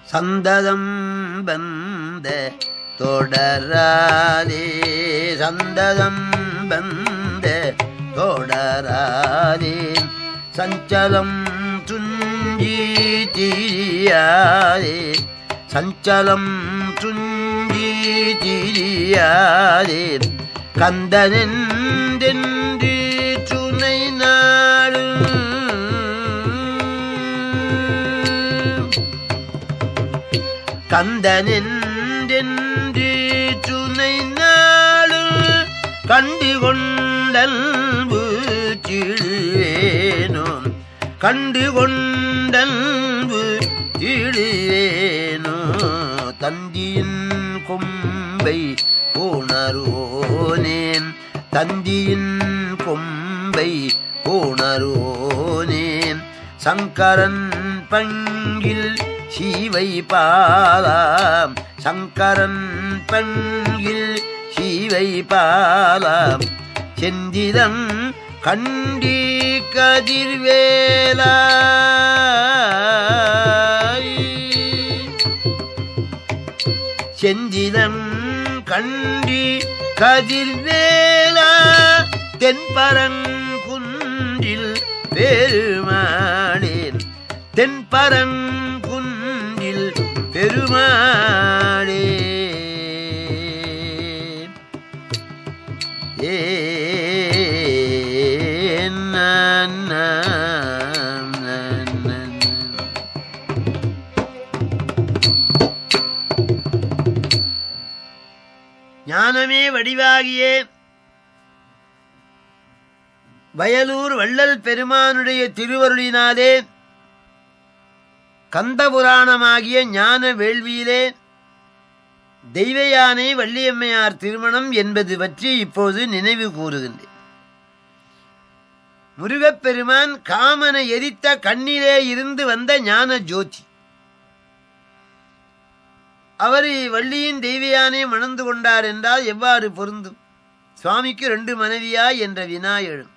சந்ததம் வந்த தொடராதே சந்ததம் வந்த தொடராதே சஞ்சலம் துஞ்சி திரியாதே சஞ்சலம் துஞ்சி திரியாதே கந்தனென்றென்று துணை நாடு கந்தனென்றென்று துணை நாடு கண்டு கொண்டல்பு சிழுவேனோ கண்டு கொண்டல்பு சிழுவேனோ தந்தியின் கொம்பை உணர்வோனேன் தந்தியின் கொம்பை உணர்வோனேன் சங்கரன் பங்கில் சீவை பாலாம் சங்கரன் பங்கில் சீவை பாலாம் செந்திதம் கண்டி கதிர்வேலா செந்திலம் கண்டி கதிர்வேலா தென்பரங்குன்றில் பெருமாளேன் தென்பரங்குன்றில் பெருமாளே ஏ நா, நா, நா, நா, நா. ஞானமே வடிவாகிய வயலூர் வள்ளல் பெருமானுடைய திருவருளினாலே கந்தபுராணமாகிய ஞான வேள்வியிலே தெய்வயானை வள்ளியம்மையார் திருமணம் என்பது பற்றி இப்போது நினைவு கூறுகின்றேன் முருகப்பெருமான் காமனை எரித்த கண்ணிலே இருந்து வந்த ஞான ஜோதி அவர் வள்ளியின் தெய்வயானை மணந்து கொண்டார் என்றால் எவ்வாறு பொருந்தும் சுவாமிக்கு ரெண்டு மனைவியா என்ற வினா எழும்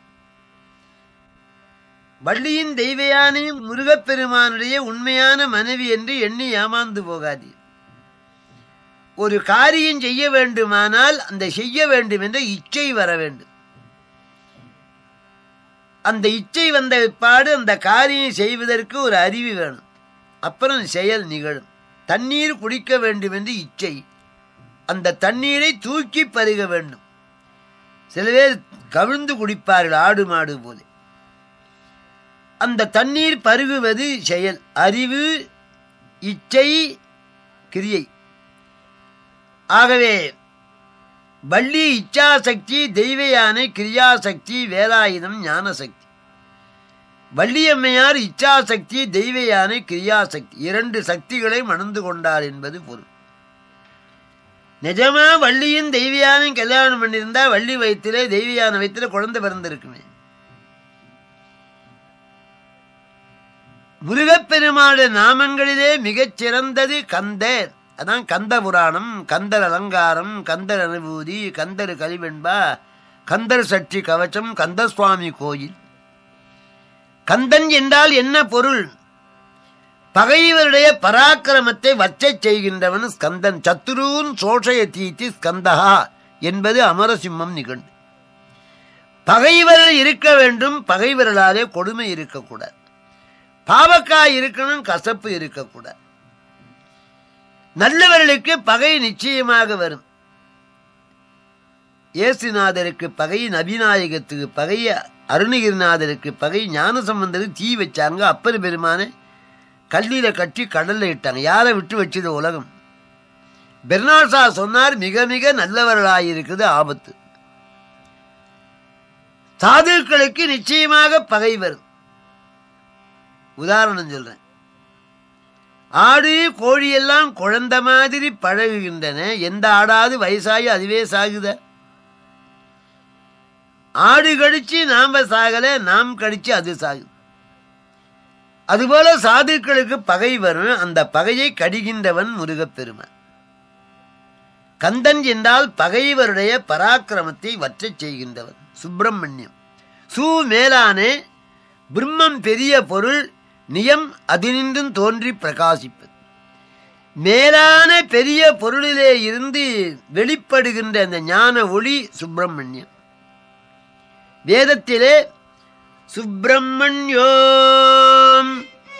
வள்ளியின் தெய்வயானையும் முருகப்பெருமானுடைய உண்மையான மனைவி என்று எண்ணி ஏமாந்து போகாதீர் ஒரு காரியம் செய்ய வேண்டுமானால் அந்த செய்ய வேண்டும் என்ற இச்சை வர வேண்டும் அந்த இச்சை வந்த பிற்பாடு அந்த காரியம் செய்வதற்கு ஒரு அறிவு வேணும் அப்புறம் செயல் நிகழும் தண்ணீர் குடிக்க வேண்டும் என்று இச்சை அந்த தண்ணீரை தூக்கி பருக வேண்டும் சில பேர் கவிழ்ந்து குடிப்பார்கள் ஆடு மாடு போல அந்த தண்ணீர் பருகுவது செயல் அறிவு இச்சை கிரியை ஆகவே வள்ளி இச்சாசக்தி தெய்வயானை கிரியாசக்தி வேலாயுதம் ஞானசக்தி வள்ளியம்மையார் இச்சாசக்தி தெய்வயானை கிரியாசக்தி இரண்டு சக்திகளை மணந்து கொண்டார் என்பது பொருள் நிஜமா வள்ளியும் தெய்வயானையும் கல்யாணம் பண்ணியிருந்தா வள்ளி வயிற்றிலே தெய்வயான வயிற்றில குழந்தை பிறந்திருக்குமே முருகப்பெருமானுடைய நாமங்களிலே மிகச் சிறந்தது கந்தர் அதான் கந்த புராணம் கந்தர் அலங்காரம் கந்தர் அனுபூதி கந்தர் கலிவெண்பா கந்தர் சற்றி கவச்சம் கந்தசுவாமி கோயில் கந்தன் என்றால் என்ன பொருள் பகைவருடைய பராக்கிரமத்தை வச்சச் செய்கின்றவன் ஸ்கந்தன் சத்துருன் சோஷய தீத்தி ஸ்கந்தகா என்பது அமரசிம்மம் நிகழ்ந்து பகைவர்கள் இருக்க வேண்டும் பகைவர்களாலே கொடுமை இருக்கக்கூடாது பாவக்காய் இருக்கணும் கசப்பு இருக்கக்கூடாது நல்லவர்களுக்கு பகை நிச்சயமாக வரும் இயேசுநாதருக்கு பகை நபிநாயகத்துக்கு பகை அருணகிரிநாதருக்கு பகை ஞானசம்பந்தருக்கு தீ வச்சாங்க அப்பர் பெருமானை கல்லில கட்டி கடல்ல இட்டாங்க யாரை விட்டு வச்சது உலகம் பெர்னாசா சொன்னார் மிக மிக நல்லவர்களாயிருக்குது ஆபத்து சாதுக்களுக்கு நிச்சயமாக பகை வரும் உதாரணம் சொல்றேன் ஆடு கோழி எல்லாம் குழந்தை மாதிரி பழகுகின்றன எந்த ஆடாது வயசாகி அதுவே சாகுத ஆடு கடிச்சு நாம சாகல நாம் கடிச்சு அது சாகுது அதுபோல சாதுக்களுக்கு பகை வரும் அந்த பகையை கடிகின்றவன் முருகப்பெருமான் கந்தன் என்றால் பகைவருடைய பராக்கிரமத்தை வற்றச் செய்கின்றவன் சுப்பிரமணியம் சு மேலானே பிரம்மம் பெரிய பொருள் நியம் அதினின்றும் தோன்றி பிரகாசிப்பது மேலான பெரிய பொருளிலே இருந்து வெளிப்படுகின்ற அந்த ஞான ஒளி சுப்பிரமணியம் வேதத்திலே சுப்பிரமணியோம்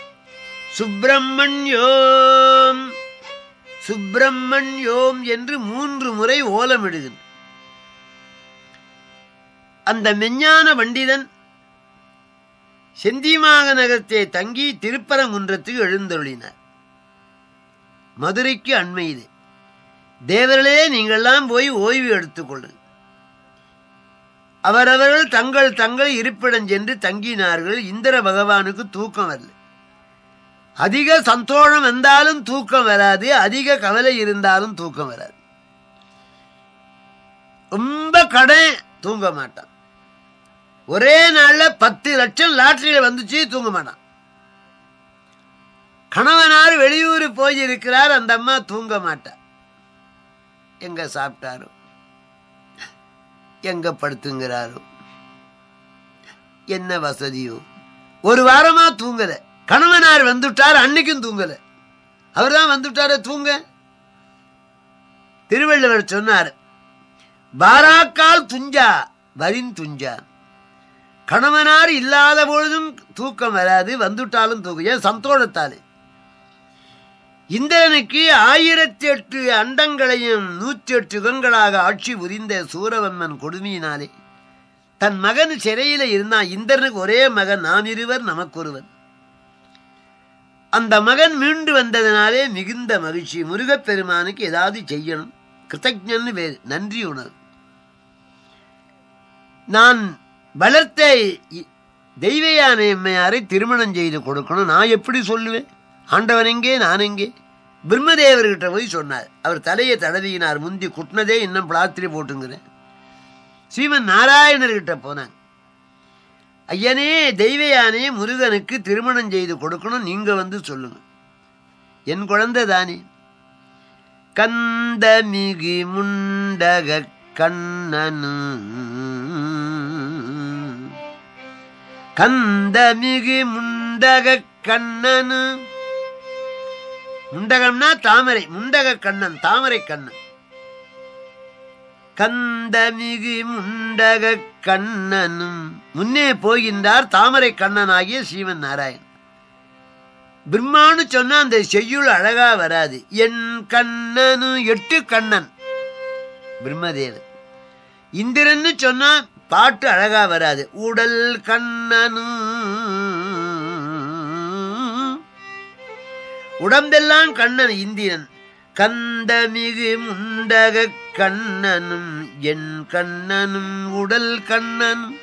சுப்பிரமணியோம் சுப்பிரமணியோம் என்று மூன்று முறை ஓலமிடுகின்ற அந்த மெஞ்ஞான பண்டிதன் செந்திமாக நகரத்தை தங்கி திருப்பரங்குன்றத்துக்கு எழுந்தருளினார் மதுரைக்கு அண்மையிலே தேவர்களே நீங்கள்லாம் போய் ஓய்வு எடுத்துக்கொள்ளுங்கள் அவரவர்கள் தங்கள் தங்கள் இருப்பிடம் சென்று தங்கினார்கள் இந்திர பகவானுக்கு தூக்கம் வரல அதிக சந்தோஷம் வந்தாலும் தூக்கம் வராது அதிக கவலை இருந்தாலும் தூக்கம் வராது ரொம்ப கடன் தூங்க மாட்டான் ஒரே நாள்ல பத்து லட்சம் லாட்டரியில வந்துச்சு தூங்க மாட்டான் கணவனார் வெளியூர் போயிருக்கிறார் அந்த அம்மா தூங்க மாட்டா எங்க சாப்பிட்டாரோ எங்க படுத்துங்கிறாரோ என்ன வசதியோ ஒரு வாரமா தூங்கல கணவனார் வந்துட்டார் அன்னைக்கும் தூங்கல அவர் தான் வந்துட்டார தூங்க திருவள்ளுவர் சொன்னார் பாராக்கால் துஞ்சா வரின் துஞ்சா கணவனார் இல்லாத பொழுதும் தூக்கம் வராது வந்துட்டாலும் தூக்கம் ஏன் சந்தோஷத்தாலே இந்திரனுக்கு ஆயிரத்தி எட்டு அண்டங்களையும் நூற்றி எட்டு யுகங்களாக ஆட்சி புரிந்த சூரவன்மன் கொடுமையினாலே தன் மகன் சிறையில இருந்தான் இந்திரனுக்கு ஒரே மகன் நாம் இருவர் நமக்கொருவன் அந்த மகன் மீண்டு வந்ததனாலே மிகுந்த மகிழ்ச்சி முருகப்பெருமானுக்கு ஏதாவது செய்யணும் கிருத்தஜன்னு வேறு நன்றி உணர்வு நான் வளர்த்த இ- தெய்வயான எம்மையாரை திருமணம் செய்து கொடுக்கணும் நான் எப்படி சொல்லுவேன் ஆண்டவன் எங்கே நான் எங்கே பிரம்மதேவர்கிட்ட போய் சொன்னார் அவர் தலையை தடவினார் முந்தி குட்டினதே இன்னும் பிளாத்திரி போட்டுங்கிறேன் ஸ்ரீமன் நாராயணர்கிட்ட போனாங்க ஐயனே தெய்வயானே முருகனுக்கு திருமணம் செய்து கொடுக்கணும் நீங்க வந்து சொல்லுங்க என் குழந்தை தானே கந்தமிகு முண்டக கண்ணனு கந்தமிகு முண்டக கண்ணனு முண்டகம்னா தாமரை முண்டக கண்ணன் தாமரை கண்ணன் கந்தமிகு முண்டக கண்ணனும் முன்னே போகின்றார் தாமரை கண்ணனாகிய சீவன் நாராயண் பிரம்மான்னு சொன்னா அந்த செய்யுள் அழகா வராது என் கண்ணனு எட்டு கண்ணன் பிரம்மதேவன் இந்திரன்னு சொன்னா பாட்டு அழகா வராது உடல் கண்ணனு உடம்பெல்லாம் கண்ணன் இந்திரன் கந்தமிகு முண்டக கண்ணனும் என் கண்ணனும் உடல் கண்ணனும்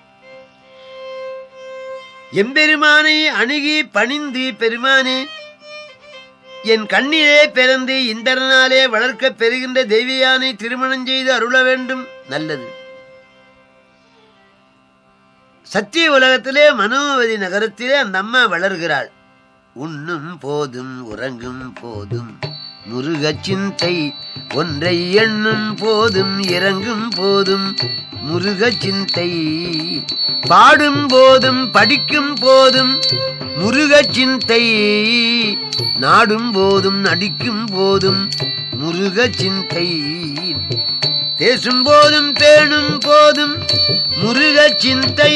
எம்பெருமானை அணுகி பணிந்து பெருமானே என் கண்ணிலே பிறந்து இந்திரனாலே வளர்க்க பெறுகின்ற தெய்வியானை திருமணம் செய்து அருள வேண்டும் நல்லது சத்திய உலகத்திலே மனோவதி நகரத்திலே அந்த அம்மா வளர்கிறாள் உண்ணும் போதும் உறங்கும் போதும் முருக சிந்தை ஒன்றை எண்ணும் போதும் இறங்கும் போதும் முருக சிந்தை பாடும் போதும் படிக்கும் போதும் முருக சிந்தை நாடும் போதும் நடிக்கும் போதும் முருக சிந்தை பேசும் போதும் பேணும் போதும் முருக சிந்தை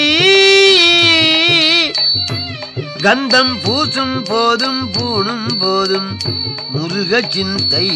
கந்தம் பூசும் போதும் பூணும் போதும் முருக சிந்தை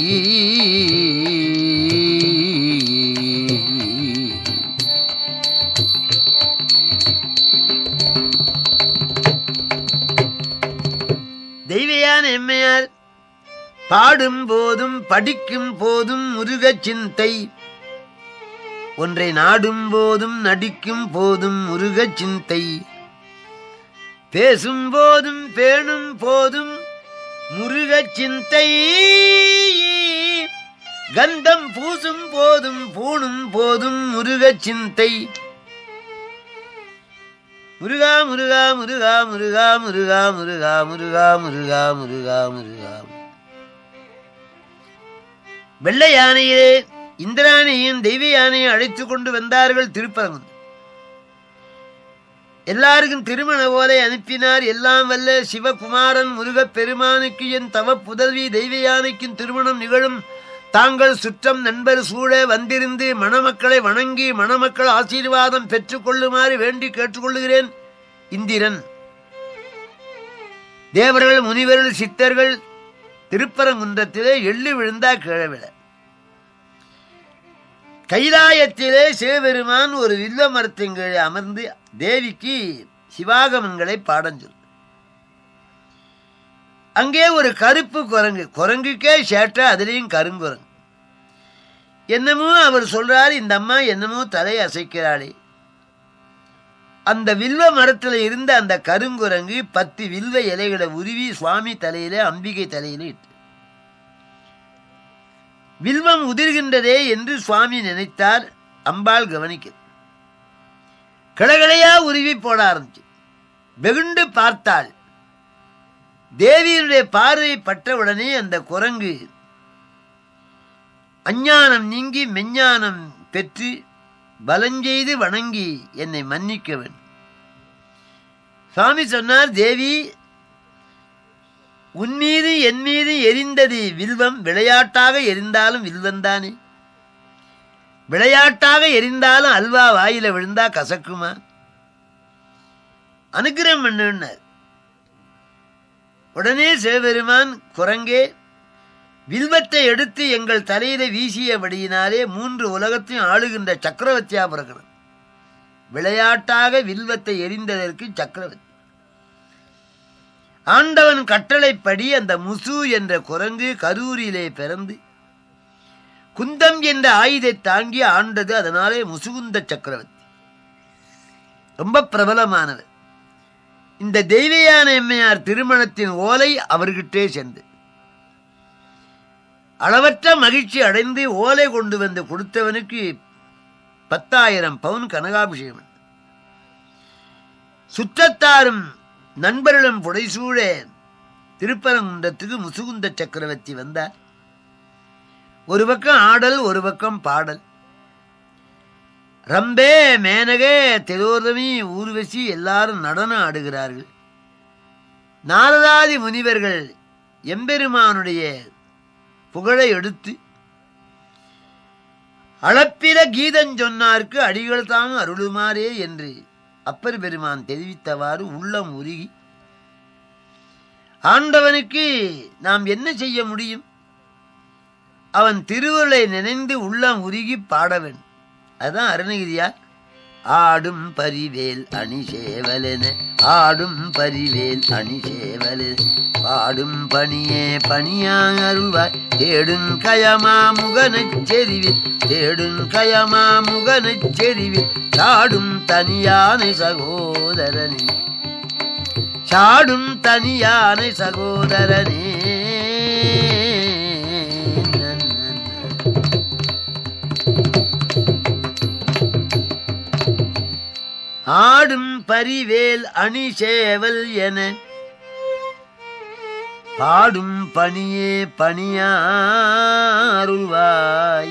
தெய்வயான எம்மையார் பாடும் போதும் படிக்கும் போதும் முருக சிந்தை ஒன்றை நாடும் போதும் நடிக்கும் போதும் முருக சிந்தை பேசும் போதும் பேணும் போதும் முருக சிந்தை கந்தம் பூசும் போதும் பூணும் போதும் முருக சிந்தை முருகா முருகா முருகா முருகா முருகா முருகா முருகா முருகா முருகா முருகா வெள்ளை யானையிலே இந்திராணியும் தெய்வ யானையை அழைத்துக் கொண்டு வந்தார்கள் திருப்பரங்குன்றம் எல்லாருக்கும் திருமண ஓலை அனுப்பினார் எல்லாம் வல்ல சிவகுமாரன் முருகப் பெருமானுக்கு என் தவ புதல்வி தெய்வ யானைக்கும் திருமணம் நிகழும் தாங்கள் சுற்றம் நண்பர் சூழ வந்திருந்து மணமக்களை வணங்கி மணமக்கள் ஆசீர்வாதம் பெற்றுக்கொள்ளுமாறு வேண்டி கேட்டுக்கொள்ளுகிறேன் இந்திரன் தேவர்கள் முனிவர்கள் சித்தர்கள் திருப்பரங்குன்றத்திலே எள்ளு விழுந்தா கிழவிட கைலாயத்திலே சிவபெருமான் ஒரு வில்வ மரத்தின் கீழே அமர்ந்து தேவிக்கு சிவாகமங்களை பாடஞ்சொல் அங்கே ஒரு கருப்பு குரங்கு குரங்குக்கே சேட்ட அதுலேயும் கருங்குரங்கு என்னமோ அவர் சொல்றாரு இந்த அம்மா என்னமோ தலையை அசைக்கிறாளே அந்த வில்வ மரத்துல இருந்த அந்த கருங்குரங்கு பத்து வில்வ இலைகளை உருவி சுவாமி தலையில அம்பிகை தலையில இட்டு வில்வம் உதிர்கின்றதே என்று சுவாமி நினைத்தார் அம்பாள் கவனிக்க கிளகிளையா உருவி போட ஆரம்பிச்சு வெகுண்டு பார்த்தாள் தேவியினுடைய பார்வை பட்டவுடனே அந்த குரங்கு அஞ்ஞானம் நீங்கி மெஞ்ஞானம் பெற்று பலஞ்செய்து வணங்கி என்னை மன்னிக்க வேண்டும் சுவாமி சொன்னார் தேவி உன் மீது என் மீது எரிந்தது வில்வம் விளையாட்டாக எரிந்தாலும் வில்வம் தானே விளையாட்டாக எரிந்தாலும் அல்வா வாயில விழுந்தா கசக்குமா அனுக்கிரகம் பண்ணுன்னார் உடனே சிவபெருமான் குரங்கே வில்வத்தை எடுத்து எங்கள் தலையில வீசியபடியினாலே மூன்று உலகத்தையும் ஆளுகின்ற சக்கரவர்த்தியா பிறக்கணும் விளையாட்டாக வில்வத்தை எரிந்ததற்கு சக்கரவர்த்தி ஆண்டவன் கட்டளைப்படி அந்த முசு என்ற குரங்கு கரூரிலே பிறந்து குந்தம் என்ற ஆயுதை தாங்கி ஆண்டது அதனாலே முசுகுந்த சக்கரவர்த்தி ரொம்ப பிரபலமானவர் இந்த தெய்வயான எம்மையார் திருமணத்தின் ஓலை அவர்கிட்டே சென்று அளவற்ற மகிழ்ச்சி அடைந்து ஓலை கொண்டு வந்து கொடுத்தவனுக்கு பத்தாயிரம் பவுன் கனகாபிஷேகம் சுற்றத்தாரும் நண்பர்களும் புடைசூழ திருப்பரங்குன்றத்துக்கு முசுகுந்த சக்கரவர்த்தி வந்தார் ஒரு பக்கம் ஆடல் ஒரு பக்கம் பாடல் ரம்பே மேனகே திரோதமி ஊர்வசி எல்லாரும் நடனம் ஆடுகிறார்கள் நாரதாதி முனிவர்கள் எம்பெருமானுடைய புகழை எடுத்து அளப்பில கீதம் சொன்னார்க்கு அடிகள் தாம் அருளுமாறே என்று அப்பர் பெருமான் தெரிவித்தவாறு உள்ளம் உருகி ஆண்டவனுக்கு நாம் என்ன செய்ய முடியும் அவன் திருவுருளை நினைந்து உள்ளம் உருகி பாட வேண்டும் அதுதான் அருணகிரியார் ஆடும் பரிவேல் அணி சேவலென ஆடும் பரிவேல் அணி சேவலென பாடும் பணியே பணியாய் அருள்வாய் தேடும் கயமா முகனச் செறிவில் தேடும் கயமா முகனச் செறிவில் சாடும் தனியானை சகோதரனே சாடும் தனியானை சகோதரனே ஆடும் பரிவேல் அணி சேவல் என பாடும் பணியே பணியாருள்வாய்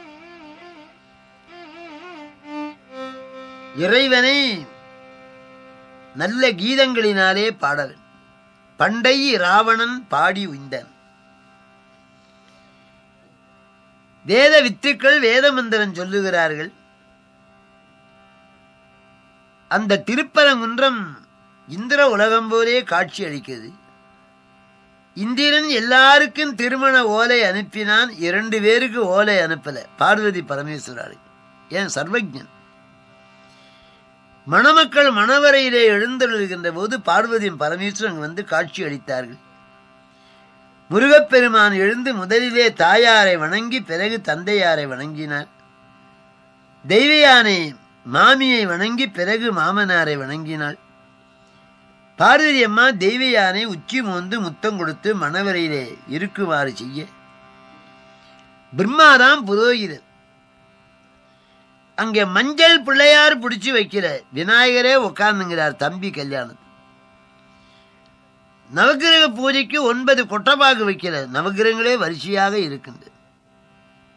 இறைவனை நல்ல கீதங்களினாலே பாடவன் பண்டை ராவணன் பாடி உய்ந்தான் வேத வித்துக்கள் வேத மந்திரம் சொல்லுகிறார்கள் அந்த திருப்பரங்குன்றம் இந்திர உலகம் போலே காட்சி அளிக்கிறது இந்திரன் எல்லாருக்கும் திருமண ஓலை அனுப்பினான் இரண்டு பேருக்கு ஓலை அனுப்பல பார்வதி பரமேஸ்வராளை ஏன் சர்வஜன் மணமக்கள் மணவரையிலே எழுந்தருளுகின்ற போது பார்வதியும் பரமேஸ்வரன் வந்து காட்சி அளித்தார்கள் முருகப்பெருமான் எழுந்து முதலிலே தாயாரை வணங்கி பிறகு தந்தையாரை வணங்கினார் தெய்வயானை மாமியை வணங்கி பிறகு மாமனாரை வணங்கினாள் பார்வதி அம்மா தெய்வ யானை உச்சி மோந்து முத்தம் கொடுத்து மணவரையிலே இருக்குமாறு செய்ய பிரம்மாதான் புரோகிதர் அங்கே மஞ்சள் பிள்ளையார் பிடிச்சு வைக்கிற விநாயகரே உட்கார்ந்துங்கிறார் தம்பி கல்யாணம் நவகிரக பூஜைக்கு ஒன்பது கொட்டபாகு வைக்கிற நவகிரகங்களே வரிசையாக இருக்கின்றது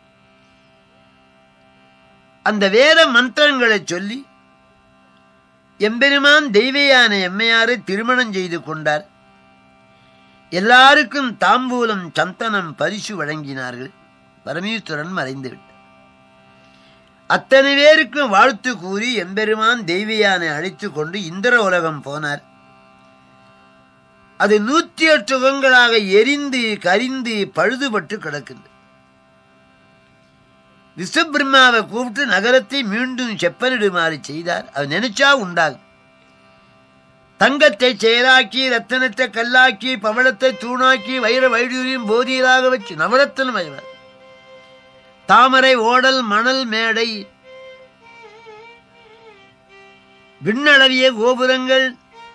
அந்த வேத மந்திரங்களை சொல்லி எம்பெருமான் தெய்வயான எம்மையாரை திருமணம் செய்து கொண்டார் எல்லாருக்கும் தாம்பூலம் சந்தனம் பரிசு வழங்கினார்கள் பரமேஸ்வரன் மறைந்துவிட்டார் அத்தனை பேருக்கும் வாழ்த்து கூறி எம்பெருமான் தெய்வயானை அழைத்து கொண்டு இந்திர உலகம் போனார் அது நூற்றி எட்டு யுகங்களாக எரிந்து கரிந்து பழுதுபட்டு கிடக்கின்றது விஸ்வபிரம்மாவை கூப்பிட்டு நகரத்தை மீண்டும் செப்பனிடுமாறு செய்தார் அது நினைச்சா உண்டாகும் தங்கத்தை செயலாக்கி ரத்தனத்தை கல்லாக்கி பவளத்தை தூணாக்கி வைர வைடூரியம் போதியலாக வச்சு நவரத்தனம் வைவர் தாமரை ஓடல் மணல் மேடை விண்ணளவிய கோபுரங்கள்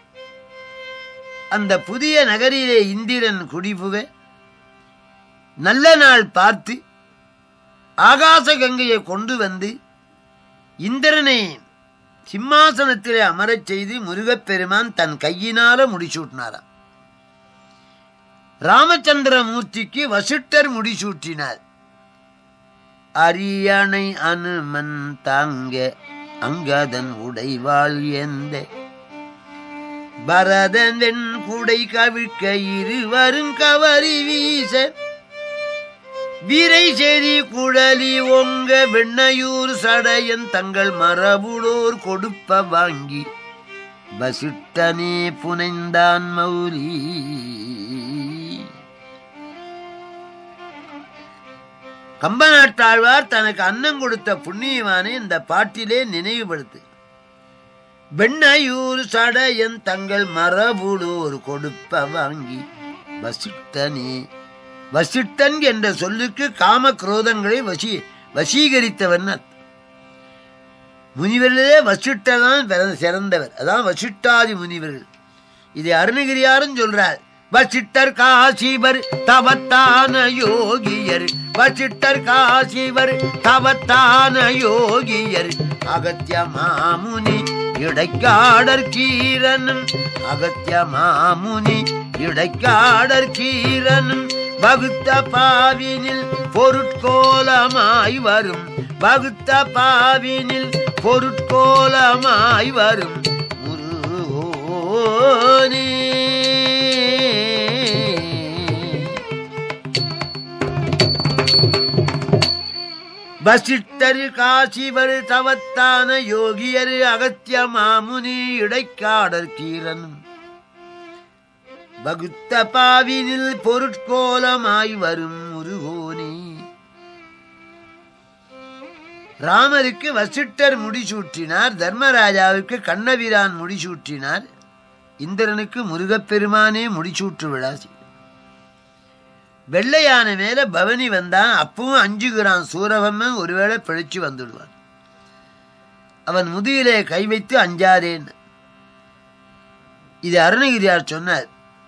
அந்த புதிய நகரிலே இந்திரன் குடிபுக நல்ல நாள் பார்த்து ஆகாச கங்கையை கொண்டு வந்து இந்திரனை சிம்மாசனத்திலே அமரச் செய்து முருகப்பெருமான் தன் கையினால முடிசூட்டினாராம் ராமச்சந்திரமூர்த்திக்கு வசிட்டர் முடிசூட்டினார் அரியணை அனுமன் தாங்க அங்கதன் உடைவாள் எந்த பரதன் வெண் குடை கவிழ்க்க இருவரும் கவரி வீச வீரை செறி குழலி ஒங்க வெண்ணையூர் சடையன் தங்கள் மரபுளோர் கொடுப்ப வாங்கி வசிட்டனே புனைந்தான் மௌலி கம்பநாட்டாழ்வார் தனக்கு அன்னம் கொடுத்த புண்ணியவானை இந்த பாட்டிலே நினைவுபடுத்து வெண்ணையூர் சடையன் தங்கள் மரபுளோர் கொடுப்ப வாங்கி வசிட்டனே வசிட்டன் என்ற சொல்லுக்கு காம குரோதங்களை வசி வசீகரித்தவன் அர்த்தம். முனிவரிலே வசிட்டதான் பிற- சிறந்தவர் அதான் வசிட்டாதி முனிவர்கள் இதை அருணகிரியாரும் சொல்றார் வசிட்டர் காசிவர் தவத்தான யோகியர் வசிட்டர் காசிவர் தவத்தான யோகியர் அகத்திய மாமுனி இடைக்காடர் கீரனும் அகத்திய மாமுனி இடைக்காடர் கீரனும் வகுத்த பாவினில் பொருட்கோலமாய் வரும் வகுத்த பாவினில் பொருட்கோலமாய் வரும் முருகோனே வசிட்டர் காசிவர் தவத்தான யோகியர் அகத்திய மாமுனி இடைக்காடர் கீரன் வகுத்த பாவினில் பொருட்கோலமாய் வரும் முருகோனே ராமருக்கு வசிட்டர் முடிசூட்டினார் தர்மராஜாவுக்கு கண்ணபிரான் முடிசூட்டினார் இந்திரனுக்கு முருகப்பெருமானே முடிசூட்டு விழா செய்தார். வெள்ளையான மேல பவனி வந்தான் அப்பவும் அஞ்சுகிறான் சூரபம்மன் ஒருவேளை பிழைச்சு வந்துடுவான் அவன் முதுகிலே கை வைத்து அஞ்சாதேன் இது அருணகிரியார் சொன்னார்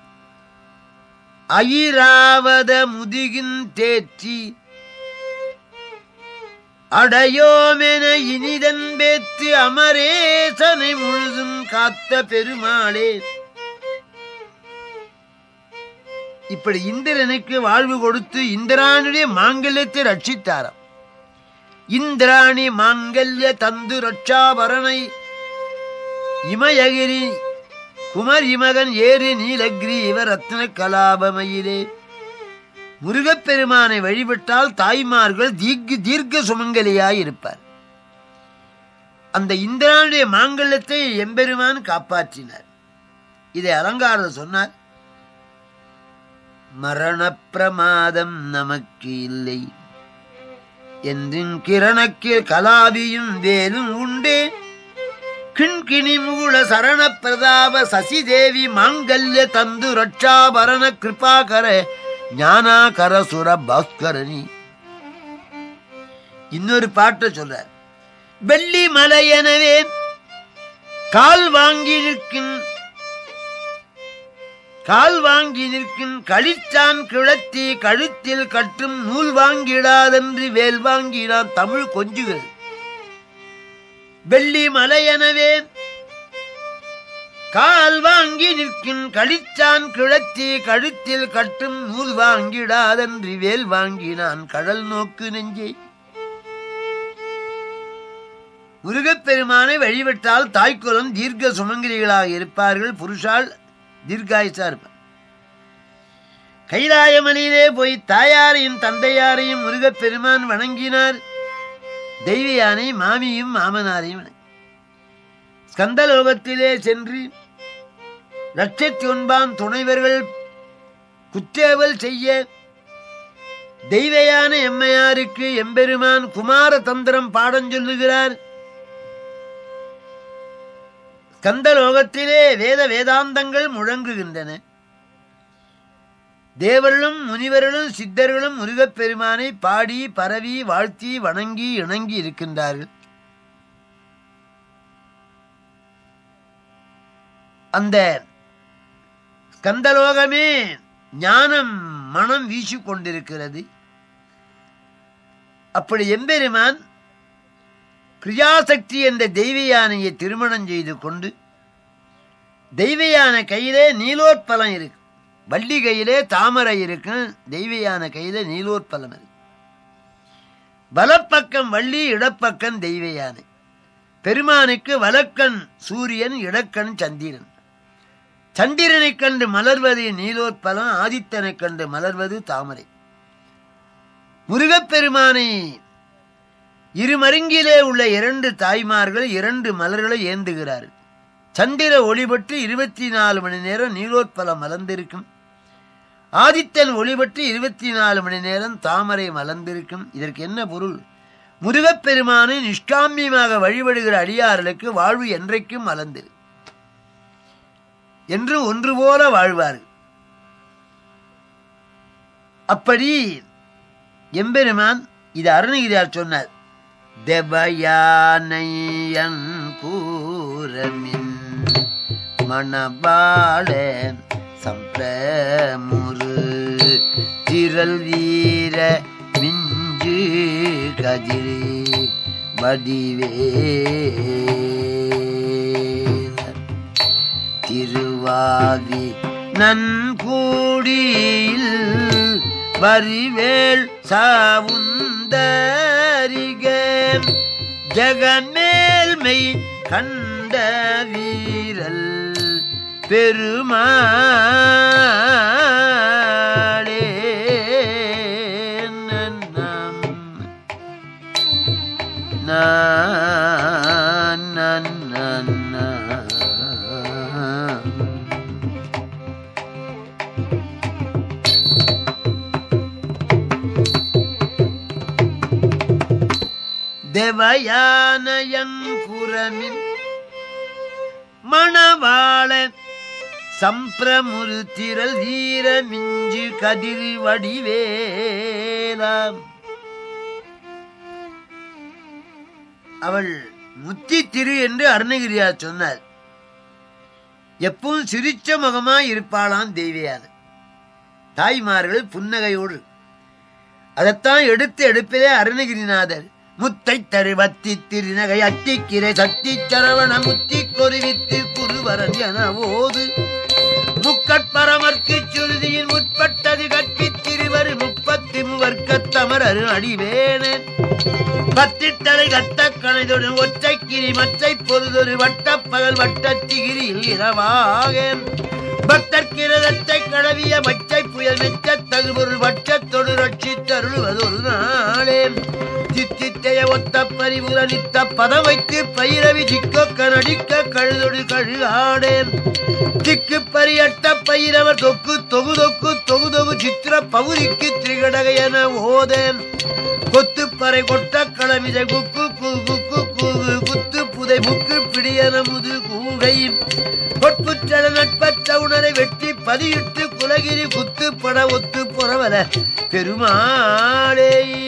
அயிராவத முதுகின் தேற்றி அடையோமென இனிதன் பேத்து அமரேசனை முழுதும் காத்த பெருமாளே இப்படி இந்திரனுக்கு வாழ்வு கொடுத்து இந்திரானுடைய மாங்கல்யத்தை ரட்சித்தாராம் இந்திராணி மாங்கல்ய தந்து ரட்சாபரணை இமயகிரி குமர் இமகன் ஏறு நீலகிரீவ ரத்ன கலாபமயிலே முருகப்பெருமானை வழிபட்டால் தாய்மார்கள் தீர்க்க தீர்க்க சுமங்கலியாய் இருப்பார் அந்த இந்திரானுடைய மாங்கல்யத்தை எம்பெருமான் காப்பாற்றினார் இதை அலங்காரர் சொன்னார் மரண பிரமாதம் நமக்கு இல்லை என்றும் கிரணக்கு கலாவியும் வேலும் உண்டே கிண்கிணி மூல சரண பிரதாப சசிதேவி மாங்கல்ய தந்து ரட்சாபரண கிருபாகர ஞானாகர சுர பாஸ்கரணி இன்னொரு பாட்டை சொல்றார் வெள்ளி மலையெனவே கால் வாங்கி நிற்கும் கால் வாங்கி நிற்கும் களிச்சான் கிழத்தி கழுத்தில் கட்டும் நூல் வாங்கிடாதென்று வேல் வாங்கினான் தமிழ் கொஞ்சுகிறது வெள்ளி மலையெனவே கால் வாங்கி நிற்கும் களிச்சான் கிழத்தி கழுத்தில் கட்டும் நூல் வாங்கிடாதென்று வேல் வாங்கினான் கடல் நோக்கு நெஞ்சே முருகப்பெருமானை வழிபட்டால் தாய்க்குலம் தீர்க்க சுமங்கிரிகளாக இருப்பார்கள் புருஷால் தீர்க்காயுசா இருப்பார் கைலாயமலையிலே போய் தாயாரையும் தந்தையாரையும் முருகப்பெருமான் வணங்கினார் தெய்வ யானை மாமியும் மாமனாரையும் வணங்கி- ஸ்கந்தலோகத்திலே சென்று லட்சத்தி ஒன்பாம் துணைவர்கள் குற்றேவல் செய்ய தெய்வயான எம்மையாருக்கு எம்பெருமான் குமார தந்திரம் பாடம் சொல்லுகிறார் ஸ்கந்தலோகத்திலே வேத வேதாந்தங்கள் முழங்குகின்றன தேவர்களும் முனிவர்களும் சித்தர்களும் முருகப்பெருமானை பாடி பரவி வாழ்த்தி வணங்கி இணங்கி இருக்கின்றார்கள் அந்த ஸ்கந்தலோகமே ஞானம் மனம் வீசிக் கொண்டிருக்கிறது அப்படி எம்பெருமான் கிரியாசக்தி என்ற தெய்வ யானையை திருமணம் செய்து கொண்டு தெய்வ யானை கையிலே நீலோத்பலம் இருக்கு வள்ளி கையிலே தாமரை இருக்கு தெய்வ யானை கையிலே நீலோத்பலம் இருக்கு வலப்பக்கம் வள்ளி இடப்பக்கம் தெய்வ யானை பெருமானுக்கு வலக்கண் சூரியன் இடக்கண் சந்திரன் சந்திரனைக் கண்டு மலர்வது நீலோத்பலம் ஆதித்தனைக் கண்டு மலர்வது தாமரை முருகப்பெருமானை இருமருங்கிலே உள்ள இரண்டு தாய்மார்கள் இரண்டு மலர்களை ஏந்துகிறார்கள் சந்திர ஒளிபட்டு இருபத்தி நாலு மணி நேரம் நீலோத்பலம் மலர்ந்திருக்கும் ஆதித்தன் ஒளிபட்டு இருபத்தி நாலு மணி நேரம் தாமரை மலர்ந்திருக்கும் இதற்கு என்ன பொருள் முருகப்பெருமானை நிஷ்காமியமாக வழிபடுகிற அடியார்களுக்கு வாழ்வு என்றைக்கும் மலர்ந்திரு என்று ஒன்று போல வாழ்வார்கள் அப்படி எம்பெருமான் இது அருணகிரியார் சொன்னார் தெபயானையன் கூரமின் மணபாட சம்பிரமுரு திரள் வீர மிஞ்சு கதிரி வடிவே திருவாவி நன்கூடியில் வரிவேள் சாவுந்தரிக ஜெகமேல்மை கண்ட வீரல் பெருமாளே நன்னம். நான் நான் நான் நான். தேவயானயன் புறமின் மணவாள சம்பிரமுரு திரள் தீர மிஞ்சு கதிர் வடிவேலாம் அவள் முத்தி திரு என்று அருணகிரியார் சொன்னார் எப்பவும் சிரிச்ச முகமாய் இருப்பாளாம் தெய்வியான தாய்மார்கள் புன்னகையோடு அதைத்தான் எடுத்து எடுப்பிலே அருணகிரிநாதர் முத்தை தருவத்தி திருநகை அத்திக்கிரை சக்தி சரவண முத்தி கொருவித்து குருவரன் என ஓது முக்கட்பரமர்க்கு சுருதியின் முற்பட்டது கற்பித்திருவர் முப்பத்தி முவர்க்கத் தமரரு அடிவேனேன் பத்தித்தலை கத்த கணைதொடு ஒற்றைக்கிரி மற்றை பொருதொரு வட்டப் பகல் வட்டத்திகிரியில் இரவாக பக்தர்கிரதத்தை கடவிய மச்சை புயல் மெச்ச தகுபொருள் வட்டத்தொடு ரட்சித்தருள்வதொரு நாளே சித்தித்தைய ஒத்த பரிபுர நித்த பதம் வைத்து பயிரவி திக்கொக்க நடிக்க கழுதொடு கழுகாடேன் திக்கு பரியட்ட பயிரவர் தொக்கு தொகு தொக்கு தொகு தொகு சித்திர பவுரிக்கு திரிகடக என ஓதேன் கொத்துப்பறை கொட்ட களமிதை குக்கு கு- குக்கு கூகு குத்து புதை முக்கு பிடியன முது கூகையின் பொற்புற்றட நட்பற்ற உணரை வெட்டி பதியிட்டு குலகிரி குத்து பட ஒத்து புறவல பெருமாளே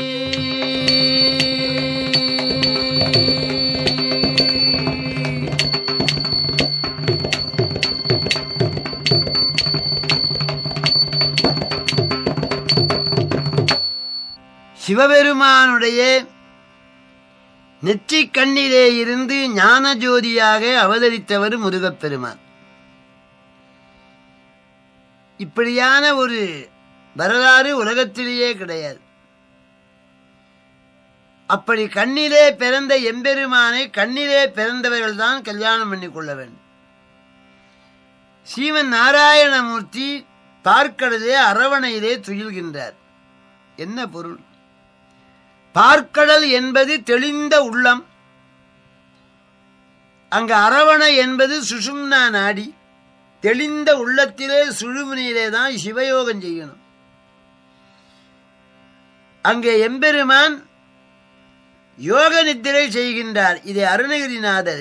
சிவபெருமானுடைய நெற்றிக் கண்ணிலே இருந்து ஞான ஜோதியாக அவதரித்தவர் முருகப்பெருமான் இப்படியான ஒரு வரலாறு உலகத்திலேயே கிடையாது அப்படி கண்ணிலே பிறந்த எம்பெருமானை கண்ணிலே பிறந்தவர்கள் தான் கல்யாணம் பண்ணி கொள்ள வேண்டும் சீவன் நாராயணமூர்த்தி பார்க்கடலே அரவணையிலே துயில்கின்றார் என்ன பொருள் பார்க்கடல் என்பது தெளிந்த உள்ளம் அங்க அரவணை என்பது சுஷும்னா நாடி தெளிந்த உள்ளத்திலே சுழுமுனியிலே தான் சிவயோகம் செய்யணும் அங்கே எம்பெருமான் யோக நித்திரை செய்கின்றார் இதை அருணகிரிநாதர்